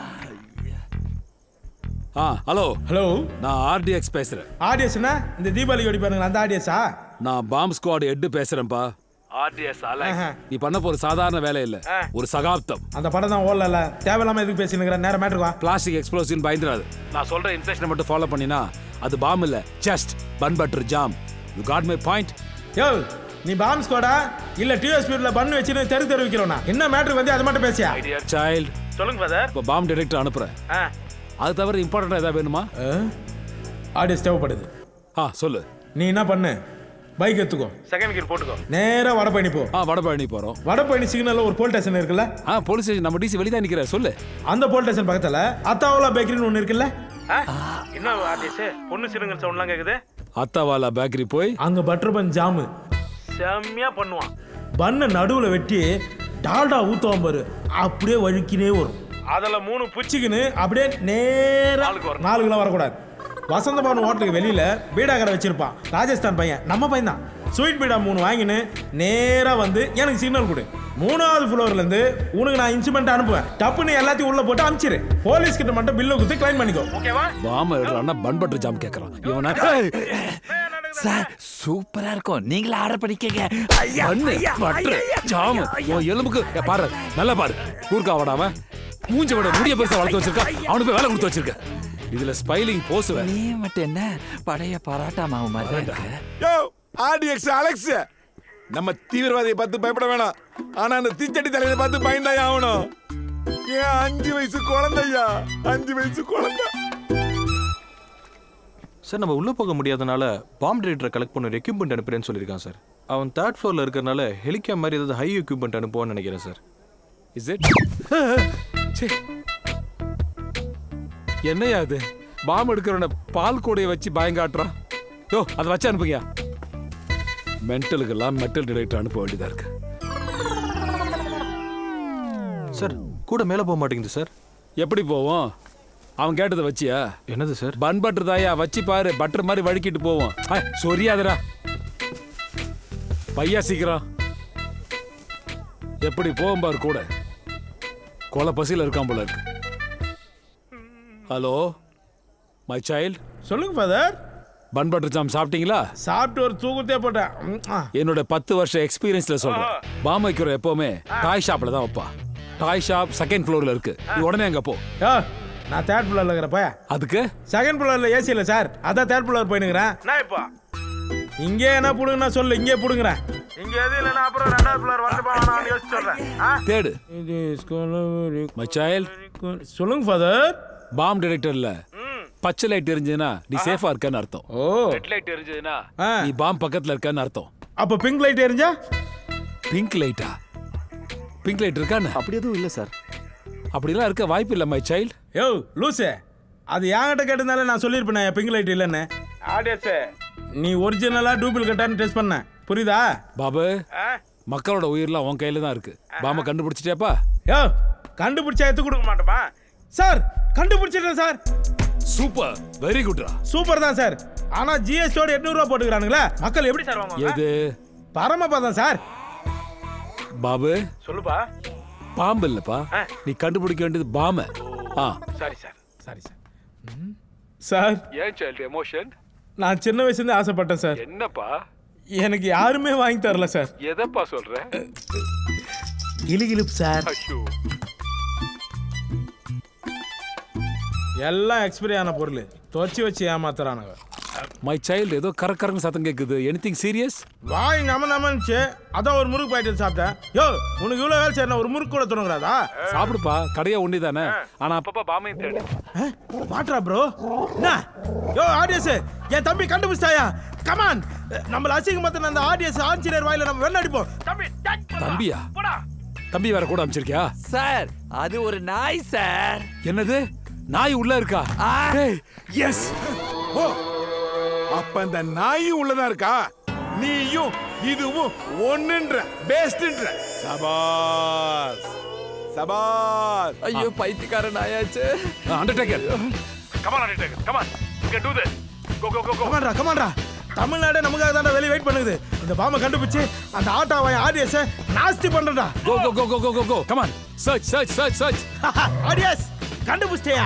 ஆ ஹலோ ஹலோ நான் ஆர்டிஎக்ஸ் பேசுறேன் ஆடியன்ஸ்னா இந்த தீபாவளிக்கு வெடிப்பாருங்களா அந்த ஆடியன்ஸா நான் பாம் ஸ்குவாட் ஹெட் பேசுறேன்ப்பா ஆர்டிஎஸ் நீ பண்ண போற சாதாரண வேலை இல்ல ஒரு சகாப்தம் அந்த படம் தான் ஓடல தேவையில்லாம எதுக்கு பேசினுங்கிற நேரம் மேட்ருக்கு வா பிளாஸ்டிக் எக்ஸ்ப்ளோசிவ் பயந்துராது நான் சொல்ற இன்ஸ்ட்ரக்ஷனை மட்டும் ஃபாலோ பண்ணினா அது பாம் இல்ல just bun butter jam you got my point யோ நீ பாம் ஸ்குவாடா இல்ல டிஎஸ் ஸ்பீட்ல பண்ணு வச்சு தெரு தெரு வைக்கிறோனா என்ன மேட்ரு வந்து அது மட்டும் பேசியா சைல்ட் சொல்லுங்க ஃபாதர் இப்போ பாம் டிடெக்டர் அனுப்புறேன் அது தவிர இம்பார்ட்டண்டா ஏதாவது வேணுமா ஆடியன்ஸ் தேவைப்படுது ஆ சொல்லு நீ என்ன பண்ணு பைக் எடுத்துக்கோ செகண்ட் கியர் போட்டுக்கோ நேரா வடபழனி போ ஆ வடபழனி போறோம் வடபழனி சிக்னல்ல ஒரு போல் ஸ்டேஷன் இருக்குல்ல ஆ போலீஸ் ஸ்டேஷன் நம்ம டிசி வெளியே தான் நிக்கிற சொல்லு அந்த போல் ஸ்டேஷன் பக்கத்துல அத்தாவுலா பேக்கரின்னு ஒன்னு இருக்குல்ல என்ன ஆடியன்ஸ் பொண்ணு சிறுங்க சவுண்ட்லாம் கேக்குது அத்தாவாலா பேக்கரி போய் அங்க பட்டர் பன் ஜாமு செம்மையா பண்ணுவான் பண்ண நடுவுல வெட்டி டால்டா ஊத்துவான் பாரு அப்படியே வழுக்கினே வரும் அதுல மூணு புச்சிக்குன்னு அப்படியே நேரா நாலு கிலோ வரக்கூடாது வசந்த பவன் ஹோட்டலுக்கு வெளியில பீடா கடை வச்சிருப்பான் ராஜஸ்தான் பையன் நம்ம பையன் தான் ஸ்வீட் பீடா மூணு வாங்கின்னு நேரா வந்து எனக்கு சிக்னல் கொடு மூணாவது ஃப்ளோர்ல இருந்து உனக்கு நான் இன்ஸ்ட்ருமெண்ட் அனுப்புவேன் டப்புன்னு எல்லாத்தையும் உள்ள போட்டு அனுப்பிச்சிரு போலீஸ் கிட்ட மட்டும் பில்ல கொடுத்து கிளைம் பண்ணிக்கோ ஓகேவா பாம் எடுறான்னா பன் பட்டர் ஜாம் கேக்குறான் இவனா சார் சூப்பரா இருக்கும் நீங்களே ஆர்டர் பண்ணிக்கங்க ஐயா, பண்ணு ஐயா, பட்டர் ஐயா, ஜாம் ஐயா, ஐயா. உன் எலும்புக்கு ஏ, பாரு நல்லா பாரு கூர்க்கா விடாம மூஞ்ச விட முடிய பெருசா வளர்த்து வச்சிருக்கா அவனுக்கு போய் வேலை கொடுத்து வச்சிருக்க இதுல ஸ்பைலிங் போஸ் நீ மட்டும் என்ன பழைய பராட்டா மாவு மாதிரி தான் இருக்கு. யோ ஆர்டிஎக்ஸ் அலெக்ஸ் நம்ம தீவிரவாதியை பார்த்து பயப்பட வேணாம் ஆனா அந்த தீச்சட்டி தலையை பார்த்து பயந்தாய் ஆகணும் ஏன் அஞ்சு வயசு குழந்தையா அஞ்சு வயசு குழந்தை சார் நம்ம உள்ளே போக முடியாதனால பாம் டிரேட்டரை கலெக்ட் பண்ண ஒரு எக்யூப்மெண்ட் அனுப்புறேன்னு சொல்லியிருக்கான் சார் அவன் தேர்ட் ஃப்ளோரில் இருக்கிறனால ஹெலிகாம் மாதிரி ஏதாவது ஹை எக்யூப்மெண்ட் அனுப்புவான்னு நினைக்கிறேன் சார் இஸ் இட் என்னையா அது பாம் எடுக்கிறவன பால் கூடைய வச்சு பயங்காட்டுறான் யோ அதை வச்சு அனுப்புங்க மென்டலுக்கெல்லாம் மெட்டல் டிடெக்டர் அனுப்ப வேண்டியதா இருக்கு சார் கூட மேலே போக மாட்டேங்குது சார் எப்படி போவோம் அவன் கேட்டதை வச்சியா என்னது சார் பன் பட்டர் தாயா வச்சு பாரு பட்டர் மாதிரி வழுக்கிட்டு போவோம் ஐ, சொரியாதடா பையா சீக்கிரம் எப்படி போவோம் பாரு கூட கொலை பசியில் இருக்கான் போல இருக்கு ஹலோ மை சைல்ட் சொல்லுங்க ஃபாதர் பன் பட்டர் ஜாம் சாப்பிட்டீங்களா சாப்பிட்டு ஒரு தூக்கத்தே போட்டேன் ம், ஆ. என்னோட பத்து வருஷம் எக்ஸ்பீரியன்ஸ்ல சொல்றேன் பாம் வைக்கிற எப்பவுமே டாய் ஷாப்ல தான் வைப்பா டாய் ஷாப் செகண்ட் ஃப்ளோர்ல இருக்கு நீ உடனே அங்க போ யோ நான் தேர்ட் ஃப்ளோரில் இருக்கிறப்ப அதுக்கு செகண்ட் ஃப்ளோரில் ஏசி இல்லை சார் அதான் தேர்ட் ஃப்ளோர் போயினுக்கிறேன் நான் இப்போ இங்கே என்ன புடுங்கண்ணா சொல்லு இங்கே புடுங்குறேன் இங்கே எதுவும் இல்லைன்னா அப்புறம் ரெண்டாவது ஃப்ளோர் வந்து நான் யோசிச்சு சொல்கிறேன் தேடு மை சைல்ட் சொல்லுங்க ஃபாதர் பாம் டிடெக்டர்ல பச்சை லைட் எரிஞ்சதுன்னா நீ சேஃபா இருக்கன்னு அர்த்தம் ஓ ரெட் லைட் எரிஞ்சதுன்னா நீ பாம் பக்கத்துல இருக்கன்னு அர்த்தம் அப்போ பிங்க் லைட் எரிஞ்சா பிங்க் லைட்டா பிங்க் லைட் இருக்கான்னு அப்படி எதுவும் இல்லை சார் அப்படிலாம் இருக்க வாய்ப்பு இல்லை மை சைல்ட் யோ லூசு அது என்கிட்ட கேட்டதுனால நான் சொல்லியிருப்பேன் பிங்க் லைட் இல்லைன்னு ஆடியன்ஸு நீ ஒரிஜினலா டூப்ளிகேட்டான்னு டெஸ்ட் பண்ண புரியுதா பாபு மக்களோட உயிர்லாம் உன் கையில தான் இருக்கு பாம கண்டுபிடிச்சிட்டியாப்பா யோ கண்டுபிடிச்சா எடுத்து கொடுக்க மாட்டோமா சார் கண்டுபிடிச்சிட்டேன் சார் சூப்பர் வெரி குட்ரா சூப்பர் தான் சார் ஆனா ஜிஎஸ்டியோட எட்நூறுவா போட்டுக்கிறானுங்களே மக்கள் எப்படி சார் வாங்குவாங்க எது பரமபதம் சார் பாபு சொல்லுப்பா பாம்பு இல்லப்பா நீ கண்டுபிடிக்க வேண்டியது பாம ஆ sorry sir sorry sir sir ஏன் சைல்டு எமோஷன் நான் சின்ன வயசுலேருந்து ஆசைப்பட்டேன் சார் என்னப்பா எனக்கு யாருமே வாங்கி தரல சார் எதப்பா சொல்ற கிளிகிளிப் சார் எல்லாம் எக்ஸ்பிரி ஆன பொருள் துவச்சி வச்சு ஏமாத்துறானுங்க மை சைல்டு ஏதோ கரக்கரன்னு சத்தம் கேக்குது எனிதிங் சீரியஸ் வாய் நம்ம நம்மச்சு அதான் ஒரு முறுக்கு பாக்கெட் சாப்பிட்டேன் யோ உனக்கு இவ்வளோ வேலை சரி ஒரு முறுக்கு கூட தொடங்குறாதா சாப்பிடுப்பா கடையா ஒண்டி தானே ஆனா அப்பப்பா பாமையும் தேடு மாட்ரா ப்ரோ என்ன யோ ஆடியன்ஸ் என் தம்பி கண்டுபிடிச்சாயா கமான் நம்மள அசிங்கமத்தின அந்த ஆடியன்ஸ் ஆஞ்சநேயர் வாயில நம்ம வெள்ள அடிப்போம் தம்பி தம்பியா தம்பி வேற கூட அமைச்சிருக்கியா சார் அது ஒரு நாய் சார் என்னது நாய் உள்ள இருக்கா எஸ் ஓ அப்ப அந்த நாயும் உள்ளதா இருக்கா நீயும் இதுவும் ஒண்ணுன்ற பெஸ்ட்ன்ற சபாஸ் சபாஸ் ஐயோ பைத்தியக்காரன் ஆயாச்சு undertaker come on undertaker come on you do this go go go கமான்டா கமான்டா தமிழ்நாடு நமக்காக தான் வெளிய வெயிட் பண்ணுது இந்த பாம்பை கண்டுபிடிச்சு அந்த ஆட்டாவை ஆடியன்ஸ் நாஸ்தி பண்றடா go go go go go go go come on search search search search audience கண்டுபிடிச்சிட்டியா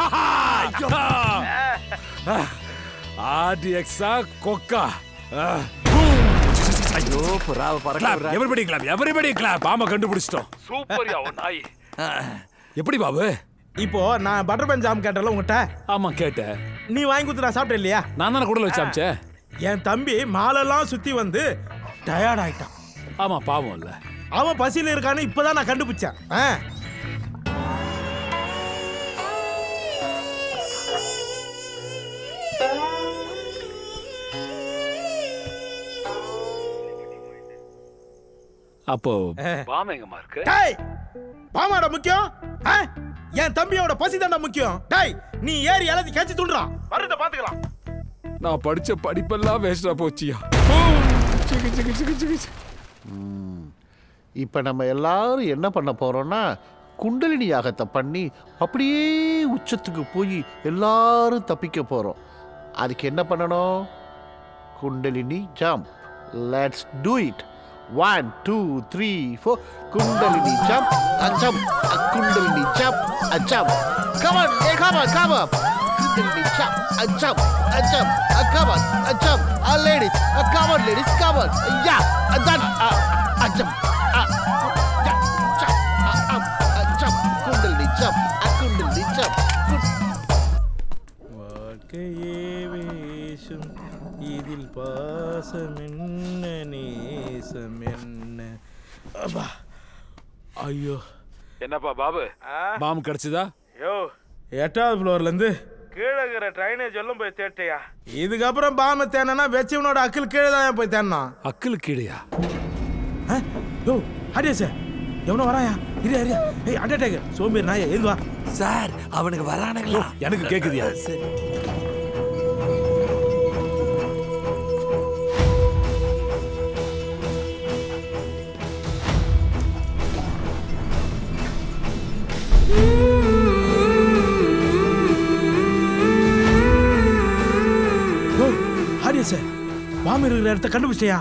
ஆர்டிஎக்ஸா கொக்கா ஐயோ புறாவை பறக்க கிளாப் விடுறா. எவரிபடி கிளாப் எவரிபடி கிளாப் பாம்ப கண்டுபிடிச்சிட்டோம் சூப்பர் யா நாய் எப்படி பாபு இப்போ நான் பட்டர் பன் ஜாம் கேட்டல உங்ககிட்ட ஆமா கேட்டேன் நீ வாங்கி கொடுத்து நான் சாப்பிட்டேன் இல்லையா நான் தானே குடல் வச்சு அமிச்சேன் என் தம்பி மாலெல்லாம் சுத்தி வந்து டயர்ட் ஆயிட்டான் ஆமா பாவம் இல்ல அவன் பசியில இருக்கான்னு இப்பதான் நான் கண்டுபிடிச்சேன் ஆ. அப்போ ஆ. பாம் எங்கம்மா இருக்கு டேய் பாமாடா முக்கியம் ஆ? என் தம்பியோட பசி தாண்டா முக்கியம் டேய் நீ ஏறி எல்லாத்தையும் கேச்சு துள்றா வருத பாத்துக்கலாம் நான் படிச்ச படிப்பெல்லாம் வேஸ்டா போச்சியா சிக்கு சிக்கு சிக்கு சிக்கு சிக்கு. இப்போ நம்ம எல்லாரும் என்ன பண்ண போறோம்னா குண்டலினி யாகத்தை பண்ணி அப்படியே உச்சத்துக்கு போய் எல்லாரும் தப்பிக்க போறோம் அதுக்கு என்ன பண்ணணும் kundalini jump let's do it one two three four kundalini jump அச்சம் குண்டலினி ஜம்ப் அச்சம் கமன் ஏ கமன் கமன் குண்டலினி ஜம்ப் அச்சம் அச்சம் கமன் அச்சம் லேடிஸ் கமன் லேடிஸ் கமன் யா தன் அச்சம் குண்டலினி ஜம்ப் குண்டலினி ஜம்ப் வாழ்க்கையே வேஷம் இதில் பாசம் என்ன நேசம் என்ன அப்பா ஐயோ என்னப்பா பாபு பாம் கிடைச்சதா யோ எட்டாவது ஃப்ளோர்ல இருந்து கீழே இருக்கிற ட்ரைனேஜ் எல்லாம் போய் தேட்டையா இதுக்கப்புறம் பாம தேனா வெச்சவனோட அக்கில் கீழே தான் போய் தேடணும் அக்கில் கீழையா யோ ஹரியா சார் எவனோ வராயா இரியா இரியா ஏய் அண்டர்டேக்கர் சோம்பேறி நாயா எழுது வா சார் அவனுக்கு வரானுங்களா எனக்கு கேக்குதியா யோ ஹரியா சார் பாம்பு இருக்கிற இடத்த கண்டுபிடிச்சியா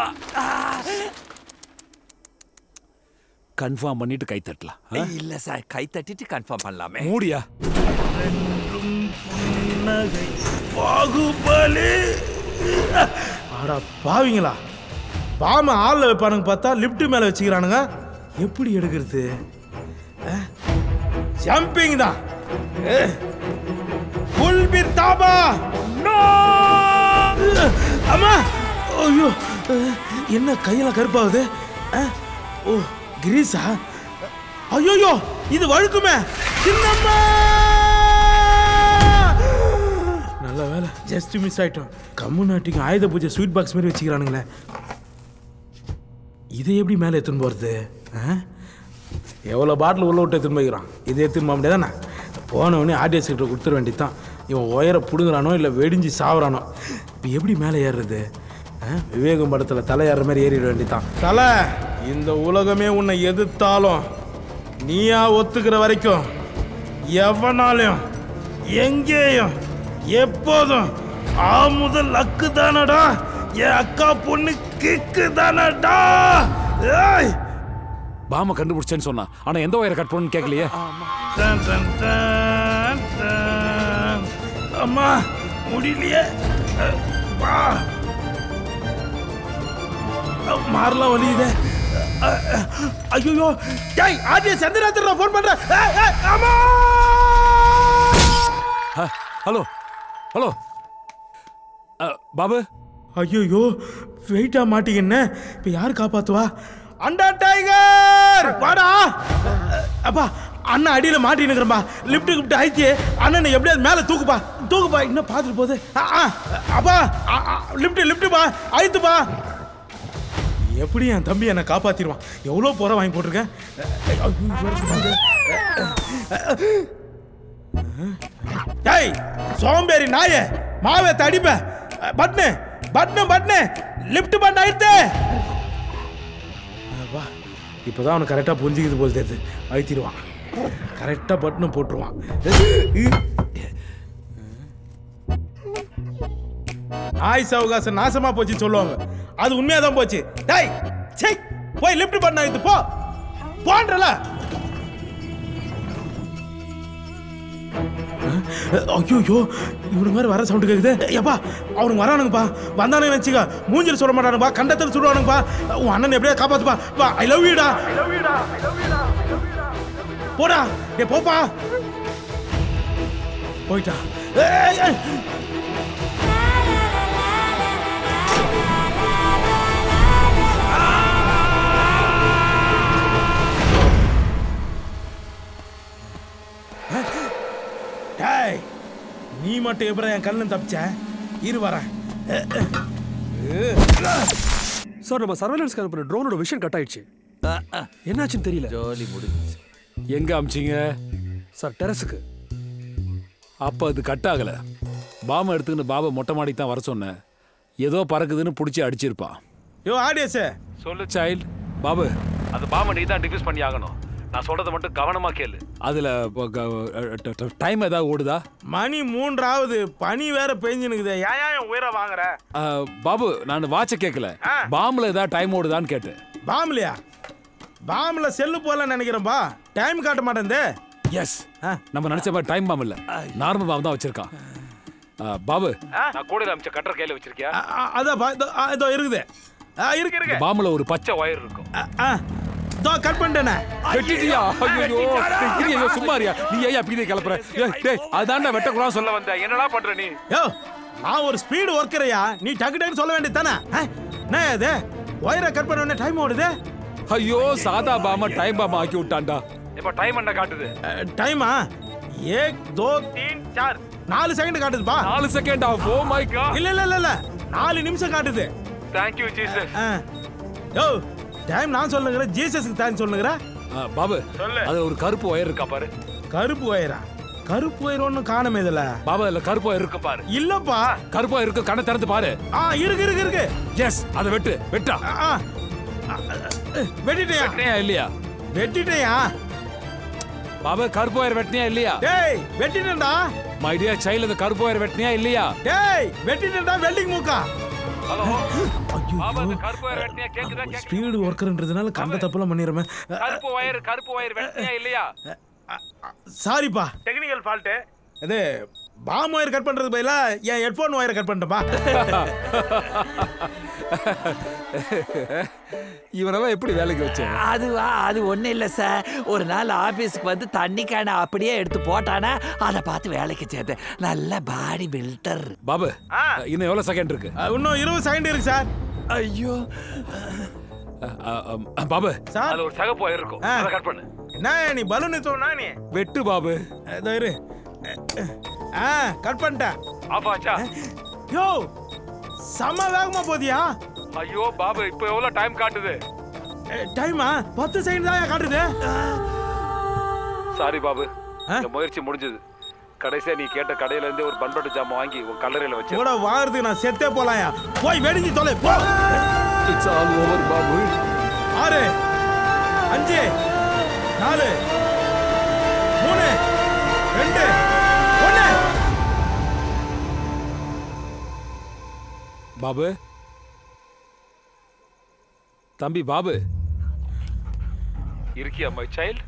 கன்ஃபார்ம் பண்ணிட்டு கை தட்டலாம் ஆ? இல்ல சார் கை தட்டிட்டு கன்ஃபார்ம் பண்ணலாமே மூடியா பாகுபலி அடா பாவிங்களா பாம ஆள்ல வைப்பானுங்க பார்த்தா லிஃப்ட் மேல வச்சுக்கிறானுங்க எப்படி எடுக்கிறது ஜம்பிங் தான் ஃபுல் பிர் தாபா நோ அம்மா ஐயோ என்ன கையெல்லாம் கருப்பாகுது அஹ், ஓ கிரீஸா ஐயோயோ இது வழுக்குமே சின்னம்மா நல்ல வேலை ஜஸ்ட் மிஸ் ஆயிட்டோம் கம்முனாட்டிங்க ஆயுத பூஜை ஸ்வீட் பாக்ஸ் மாதிரி வச்சுக்கிறானுங்களே இதை எப்படி மேலே எடுத்துன்னு போகிறது எவ்வளோ பாட்டில் உள்ள விட்டு எடுத்துன்னு போய்க்கிறான் இதை எடுத்துன்னு போக முடியாதானே போனவொடனே ஆர்டிஎஸ் கிட்ட கொடுத்துட வேண்டியதான் இவன் உயர பிடுங்குறானோ இல்லை வெடிஞ்சு சாவறானோ இப்போ எப்படி மேலே ஏறுறது ஆ? விவேகம் படத்தில் தலை ஏறுற மாதிரி ஏறிட வேண்டியதான் தலை இந்த உலகமே உன்னை எதிர்த்தாலும் நீயா ஒத்துக்கிற வரைக்கும் எவனாலையும் எங்கேயும் எப்போதும் ஆ முதல் அக்கு தானடா என் அக்கா பொண்ணு கிக்கு தானடா ஏய் பாம கண்டுபிடிச்சேன்னு சொன்னா ஆனா எந்த ஒயரை கட் பண்ணணும்னு கேட்கலையே டன், டன், டன், டன். அம்மா முடியலையே அஹ், வா அஹ், மாறலாம் வலியுதே ஐயோ டேய் ஆர்டிஎஸ் சந்திராத்திர ஃபோன் பண்றேன் ஏய், ஏய், அம்மா ஹலோ ஹலோ பாபு ஐயோ வெயிட்டா மாட்டீங்கன்னு இப்ப யார் காப்பாத்துவா அண்டா டைகர் வாடா அப்பா அண்ணன் அடியில மாட்டினுக்கிறப்பா லிஃப்ட் கிஃப்ட் ஆயிடுச்சு அண்ணனை எப்படியாவது மேல தூக்குப்பா தூக்குப்பா இன்னும் பார்த்துட்டு போகுது ஆ, ஆ, அப்பா லிஃப்ட் லிஃப்ட்டுப்பா அழுத்துப்பா எப்படி என் தம்பி என்னை காப்பாத்திடுவான் எவ்வளோ போற வாங்கி போட்டிருக்கேன் ஐயோ, வேற சொன்னாங்க. டேய் சோம்பேறி நாயே மாவே தடிப்ப பட்னு பட்னு பட்னு லிஃப்ட் பட்டன் ஆயிடுத்து வா இப்போதான் அவனுக்கு கரெக்டாக புரிஞ்சுக்கிது போல் தெரியுது அழுத்திடுவான் கரெக்டாக பட்டனை போட்டுருவான் நாய் சவகாசம் நாசமா போச்சுன்னு சொல்லுவாங்க அது உண்மையா தான் போச்சு டேய் சே போய் லிஃப்ட் பட்டன் ஆயிடுத்து போ போன்றல ஐயோ இவனுக்கு மாதிரி வர சவுண்டு கேக்குது எப்பா அவனுக்கு வரானுங்கப்பா வந்தானுங்க நினச்சிக்க மூஞ்சில் சொல்ல மாட்டானுங்கப்பா கண்டத்தில் சொல்லுவானுங்கப்பா உன் அண்ணன் எப்படியா காப்பாத்துப்பா பா ஐ லவ் யூடா போடா ஏ போப்பா போயிட்டா ஏய், ஏய். டேய் நீ மட்டும் எப்படி என் கண்ணு தப்பிச்ச இரு வரேன் சார் நம்ம சர்வேலன்ஸ்க்கு அனுப்புற ட்ரோனோட விஷன் கட் ஆயிடுச்சு என்னாச்சுன்னு தெரியல ஜோலி முடிஞ்சு எங்க அமிச்சிங்க சார் டெரஸுக்கு அப்ப அது கட் ஆகல பாம்பை எடுத்துக்கின்னு பாபா மொட்டை மாடிக்கு தான் வர சொன்னேன் ஏதோ பறக்குதுன்னு பிடிச்சி அடிச்சிருப்பான் யோ ஆடியஸ் சொல்லு சைல்ட் பாபு அந்த பாம்பை நீ தான் டிஃபியூஸ் பண்ணி ஆகணும் நான் சொல்றத மட்டும் கவனமா கேளு அதுல டைம் ஏதாவது ஓடுதா மணி மூன்றாவது பனி வேற பெஞ்சுனுக்குது ஏன் ஏன் என் உயிரை வாங்குற அஹ், பாபு நான் வாட்ச கேட்கல ஆ. பாம்புல ஏதாவது டைம் ஓடுதான்னு கேட்டேன் பாம்லையா பாம்ல செல்லு போல நினைக்கிறேன்பா டைம் காட்ட மாட்டேன் எஸ் நம்ம நினைச்ச மாதிரி டைம் பாம்பு இல்ல நார்மல் பாம்பு தான் வச்சிருக்கான் அஹ், பாபு நான் கூட அமைச்ச கட்டுற கையில வச்சிருக்கியா அதான் பா- இதோ ஆ, இதோ இருக்குது ஆ, இருக்கு இருக்கு பாம்புல ஒரு பச்சை ஒயர் இருக்கும் ஆ, இதோ கட் பண்ணிட்டேனே வெட்டிட்டியா ஐயோ ஐயோ சும்மா இருயா நீ ஏன் அப்படி கிளப்புற ஏய், டேய் அதான்டா வெட்டக்கூடாது சொல்ல வந்த என்னடா பண்ற நீ யோ நான் ஒரு ஸ்பீடு ஒர்க்கரையா நீ டக்கு டக்குன்னு சொல்ல வேண்டியது தானே என்ன இது ஒயரை கட் பண்ண உடனே டைம் ஓடுது ஐயோ சாதா பாமா டைம் பாமா ஆக்கி விட்டான்டா இப்ப டைம் என்ன காட்டுது டைமா ஏக் தோ தீன் சார் நாலு செகண்ட் காட்டுதுப்பா நாலு second off oh my god இல்ல இல்ல இல்ல இல்ல நாலு நிமிஷம் காட்டுது தேங்க் யூ ஜீசஸ் ஆ. யோ டைம் நான் சொல்லுங்கிறேன் ஜீசஸ்க்கு தான் சொல்லுங்கிறேன் பாபு அது ஒரு கருப்பு ஒயர் இருக்கா பாரு கருப்பு ஒயரா கருப்பு ஒயர் ஒன்றும் காணுமே இதுல பாபா இல்ல கருப்பு ஒயர் இருக்கு பாரு இல்லப்பா கருப்பு ஒயர் இருக்கு கண்ணை திறந்து பாரு ஆ இருக்கு இருக்கு இருக்கு எஸ் அதை வெட்டு வெட்டா ஆ, ஆ, வெட்டிட்டேயா வெட்டினியா இல்லையா வெட்டிட்டேயா பாபா கருப்பு ஒயர் வெட்டினியா இல்லையா டேய் வெட்டிட்டேன்டா மை டியர் சைல்ட் அந்த கருப்பு ஒயர் வெட்டினியா இல்லையா டேய் வெட்டிட்டேன்டா வெல்டிங் மூக்கா ஹலோ பாபா அந்த கருப்பு ஒயர் வெட்டினியா கேக்குதா கேக்குதா ஸ்பீடு ஒர்க்கர்ன்றதுனால கண்ட தப்புலாம் பண்ணிடுறேன் கருப்பு ஒயர் கருப்பு ஒயர் வெட்டினியா இல்லையா சாரிப்பா டெக்னிக்கல் ஃபால்ட்டு இது பாம் ஒயர் கட் பண்றது பதிலா என் ஹெட்ஃபோன் ஒயரை கட் பண்ணிட்டப்பா இவனெல்லாம் எப்படி வேலைக்கு வச்சேன் அதுவா அது ஒண்ணும் இல்ல சார் ஒரு நாள் ஆபீஸ்க்கு வந்து தண்ணி கேனை அப்படியே எடுத்து போட்டானா அதை பார்த்து வேலைக்கு சேர்த்தேன் நல்ல பாடி பில்டர் பாபு இன்னும் எவ்வளவு செகண்ட் இருக்கு இன்னும் இருபது செகண்ட் இருக்கு சார் ஐயோ பாபு சார் அதுல ஒரு சகப்பு ஒயர் இருக்கும் அதை கட் பண்ணு என்ன நீ பலூன் தோணா நீ வெட்டு பாபு இதோ இரு ஆ கட் பண்ணிட்டேன் ஆஃப் ஆச்சா யோ செம வேகமா போதியா ஐயோ பாபு இப்போ எவ்வளவு டைம் காட்டுது டைமா பத்து செகண்ட் தான் காட்டுது சாரி பாபு இந்த முயற்சி முடிஞ்சது கடைசியா நீ கேட்ட கடையில இருந்து ஒரு பண்பட்டு ஜாமான் வாங்கி உன் கல்லறையில வச்சு கூட வாரதுக்கு நான் செத்தே போலாயா போய் வெடிஞ்சு தொலை போ இட்ஸ் ஆல் ஓவர் பாபு ஆறு அஞ்சு நாலு மூணு ரெண்டு ஒண்ணு பாபு தம்பி பாபு இருக்கியா மை சைல்ட்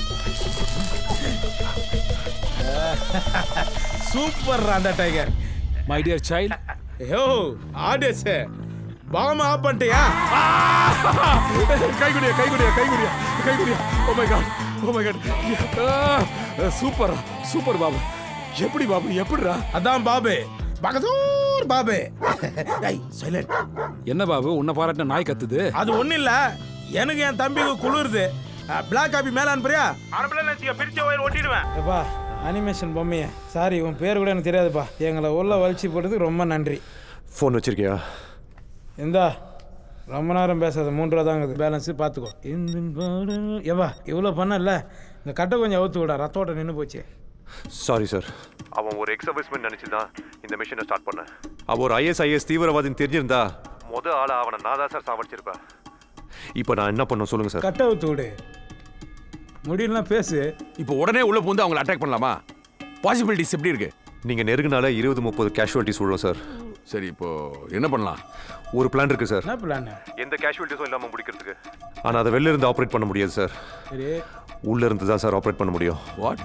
சூப்பர் அந்த டைகர் மை டியர் சைல்ட் யோ ஆடியன்ஸ் பாம் ஆஃப் பண்ணிட்டியா கைகுடியா கைகுடியா கைகுடியா கைகுடியா oh my god oh my god super super Babu எப்படி பாபு எப்படிடா அதான் பாபு பகதூர் பாபு ஏய் சைலண்ட் என்ன பாபு உன்னை பாராட்டின நாய் கத்துது அது ஒண்ணும் இல்ல எனக்கு என் தம்பிக்கு குளிருது பிளாக் காப்பி மேல அனுப்புறியா அனுப்பல நினைச்சிக்க பிரிச்ச ஒயர் ஒட்டிடுவேன் எப்பா அனிமேஷன் பொம்மைய சாரி உன் பேர் கூட எனக்கு தெரியாதுப்பா எங்களை உள்ள வலிச்சு போட்டதுக்கு ரொம்ப நன்றி ஃபோன் வச்சிருக்கியா இந்தா ரொம்ப நேரம் பேசாத மூன்று ரூபா தாங்குது பேலன்ஸு பார்த்துக்கோ எவா இவ்வளோ பண்ணல இந்த கட்டை கொஞ்சம் அவுத்து விடா ரத்தோட்ட நின்று போச்சு சாரி சார் அவன் ஒரு எக்ஸ் சர்வீஸ்மேன் நினச்சி தான் இந்த மிஷினை ஸ்டார்ட் பண்ணேன் அவன் ஒரு ஐஎஸ்ஐஎஸ் தீவிரவாதின்னு தெரிஞ்சிருந்தா முத ஆளா அவனை நான் தான் சார் சாவடிச்சிருப்பேன் இப்போ நான் என்ன பண்ண சொல்லுங்க சார் கட்டை அவுத்து விடு முடியலாம் பேசு இப்போ உடனே உள்ள பூந்து அவங்களை அட்டாக் பண்ணலாமா பாசிபிலிட்டிஸ் எப்படி இருக்கு நீங்கள் நெருங்கினால இருபது முப்பது கேஷுவாலிட்டிஸ் விழும் சார் சரி இப்போ என்ன பண்ணலாம் ஒரு பிளான் இருக்கு சார் என்ன பிளான் எந்த கேஷுவாலிட்டிஸும் இல்லாமல் முடிக்கிறதுக்கு ஆனால் அதை வெளில இருந்து ஆப்ரேட் பண்ண முடியாது சார் சரி உள்ள இருந்து தான் சார் ஆப்ரேட் பண்ண முடியும் வாட்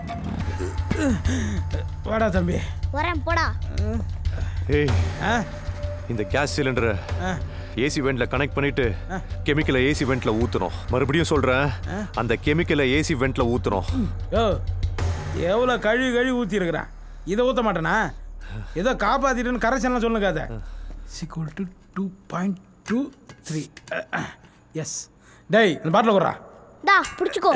வாடா தம்பி வரேன் போடா ஏய் இந்த கேஸ் சிலிண்டரை ஏசி வெண்ட்ல கனெக்ட் பண்ணிட்டு கெமிக்கலை ஏசி வெண்ட்ல ஊத்தணும் மறுபடியும் சொல்றேன் அந்த கெமிக்கலை ஏசி வெண்ட்ல ஊத்தணும் யோ எவ்வளோ கழுவி கழுவி ஊற்றிருக்கிறேன் இதை ஊற்ற மாட்டேனா ஏதோ காப்பாற்றிட்டுன்னு கரெக்ஷன்லாம் சொல்லுங்க அதை சிக்வல் two two point two three yes டேய் இந்த பாட்டில் கொடுறா தா பிடிச்சிக்கோ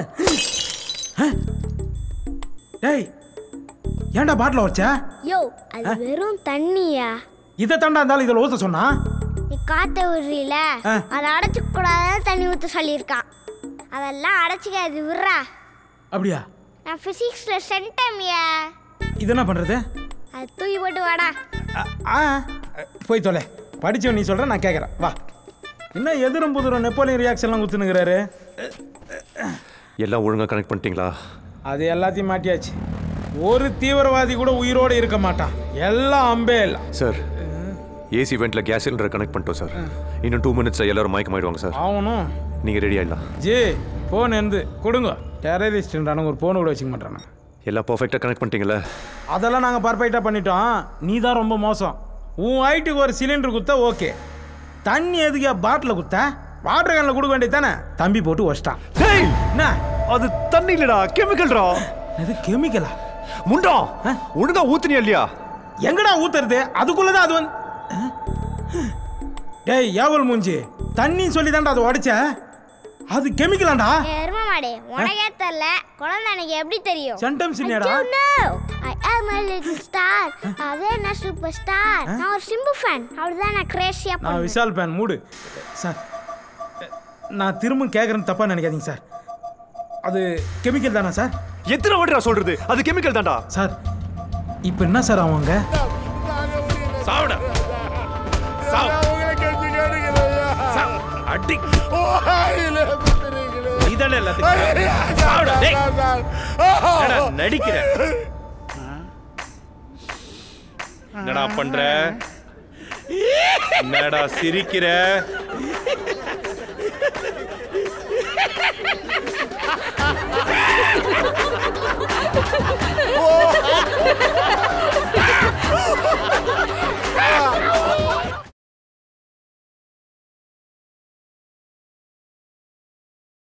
டேய் ஏன்டா பாட்டில் வச்ச யோ அது வெறும் தண்ணியா இதை தாண்டா இருந்தாலும் இதில் ஊற்ற சொன்னா நீ காத்த விடுறீல ஆ. அதை அடைச்சிக்க கூடாதுன்னு தண்ணி ஊற்ற சொல்லியிருக்கான் அதெல்லாம் அடைச்சிக்காது விட்றா அப்படியா நான் ஃபிசிக்ஸில் சென்டமியா இது என்ன பண்ணுறது அது தூக்கி போட்டு வாடா ஆ போய் தொலை படிச்சவன் நீ சொல்கிற நான் கேட்குறேன் வா என்ன எதிரும் புதிரும் நெப்போலியன் ரியாக்ஷன்லாம் ஊற்றுனுங்கிறாரு எல்லாம் ஒழுங்கா கனெக்ட் பண்ணிட்டீங்களா அது எல்லாத்தையும் மாட்டியாச்சு ஒரு தீவிரவாதி கூட உயிரோடு இருக்க மாட்டான் எல்லாம் அம்பே இல்லை சார் ஏசி வெண்ட்ல கேஸ் சிலிண்டர் கனெக்ட் பண்ணிட்டோம் சார் இன்னும் டூ மினிட்ஸ் எல்லாரும் மயக்கமாயிடுவாங்க சார் ஆகணும் நீங்க ரெடி ஆயிடலாம் ஜி ஃபோன் இருந்து கொடுங்க டெரரிஸ்ட்ன்றானுங்க ஒரு ஃபோனை கூட வச்சுக்க மாட்டானுங்க எல்லாம் பர்ஃபெக்டாக கனெக்ட் பண்ணிட்டீங்களா அதெல்லாம் நாங்கள் பர்ஃபெக்டாக பண்ணிட்டோம் நீ தான் ரொம்ப மோசம் உன் ஹைட்டுக்கு ஒரு சிலிண்டர் குத்தா ஓகே தண்ணி எதுக்கு பாட்டில் குத்த வாட்டர் கேனில் கொடுக்க வேண்டியது தானே தம்பி போட்டு வச்சிட்டான் என்ன அது தண்ணி இல்லடா கெமிக்கல்டா இது கெமிக்கலா முண்டா ஒழுங்கா ஊத்துனியா இல்லையா எங்கடா ஊத்துறது அதுக்குள்ளதான் அது வந்து டேய் ஏவல் மூஞ்சி தண்ணி சொல்லி தான்டா அதை உடைச்ச அது கெமிக்கலாண்டா எரும மாடு உனக்கே தெரியல குழந்தை எனக்கு எப்படி தெரியும் Sentence இல்லையாடா? I don't know. I have my little star அதே என்ன சூப்பர் ஸ்டார் நான் ஒரு சிம்பு ஃபேன் அவ்வளவுதான் நான் கிரேசியா நான் பண்ணுவேன் விஷால் பேன் மூடு சார் நான் திரும்ப கேட்குறேன்னு தப்பாக நினைக்காதீங்க சார் அது கெமிக்கல் தானா சார் எத்தனை வாட்டி நான் சொல்றது அது கெமிக்கல் தான்டா சார் இப்போ என்ன சார் அவங்க சாவுடா அடி நீதானே எல்லாத்துக்கும் சாவுடா டேய் என்னடா நடிக்கிற என்னடா பண்ற என்னடா சிரிக்கிற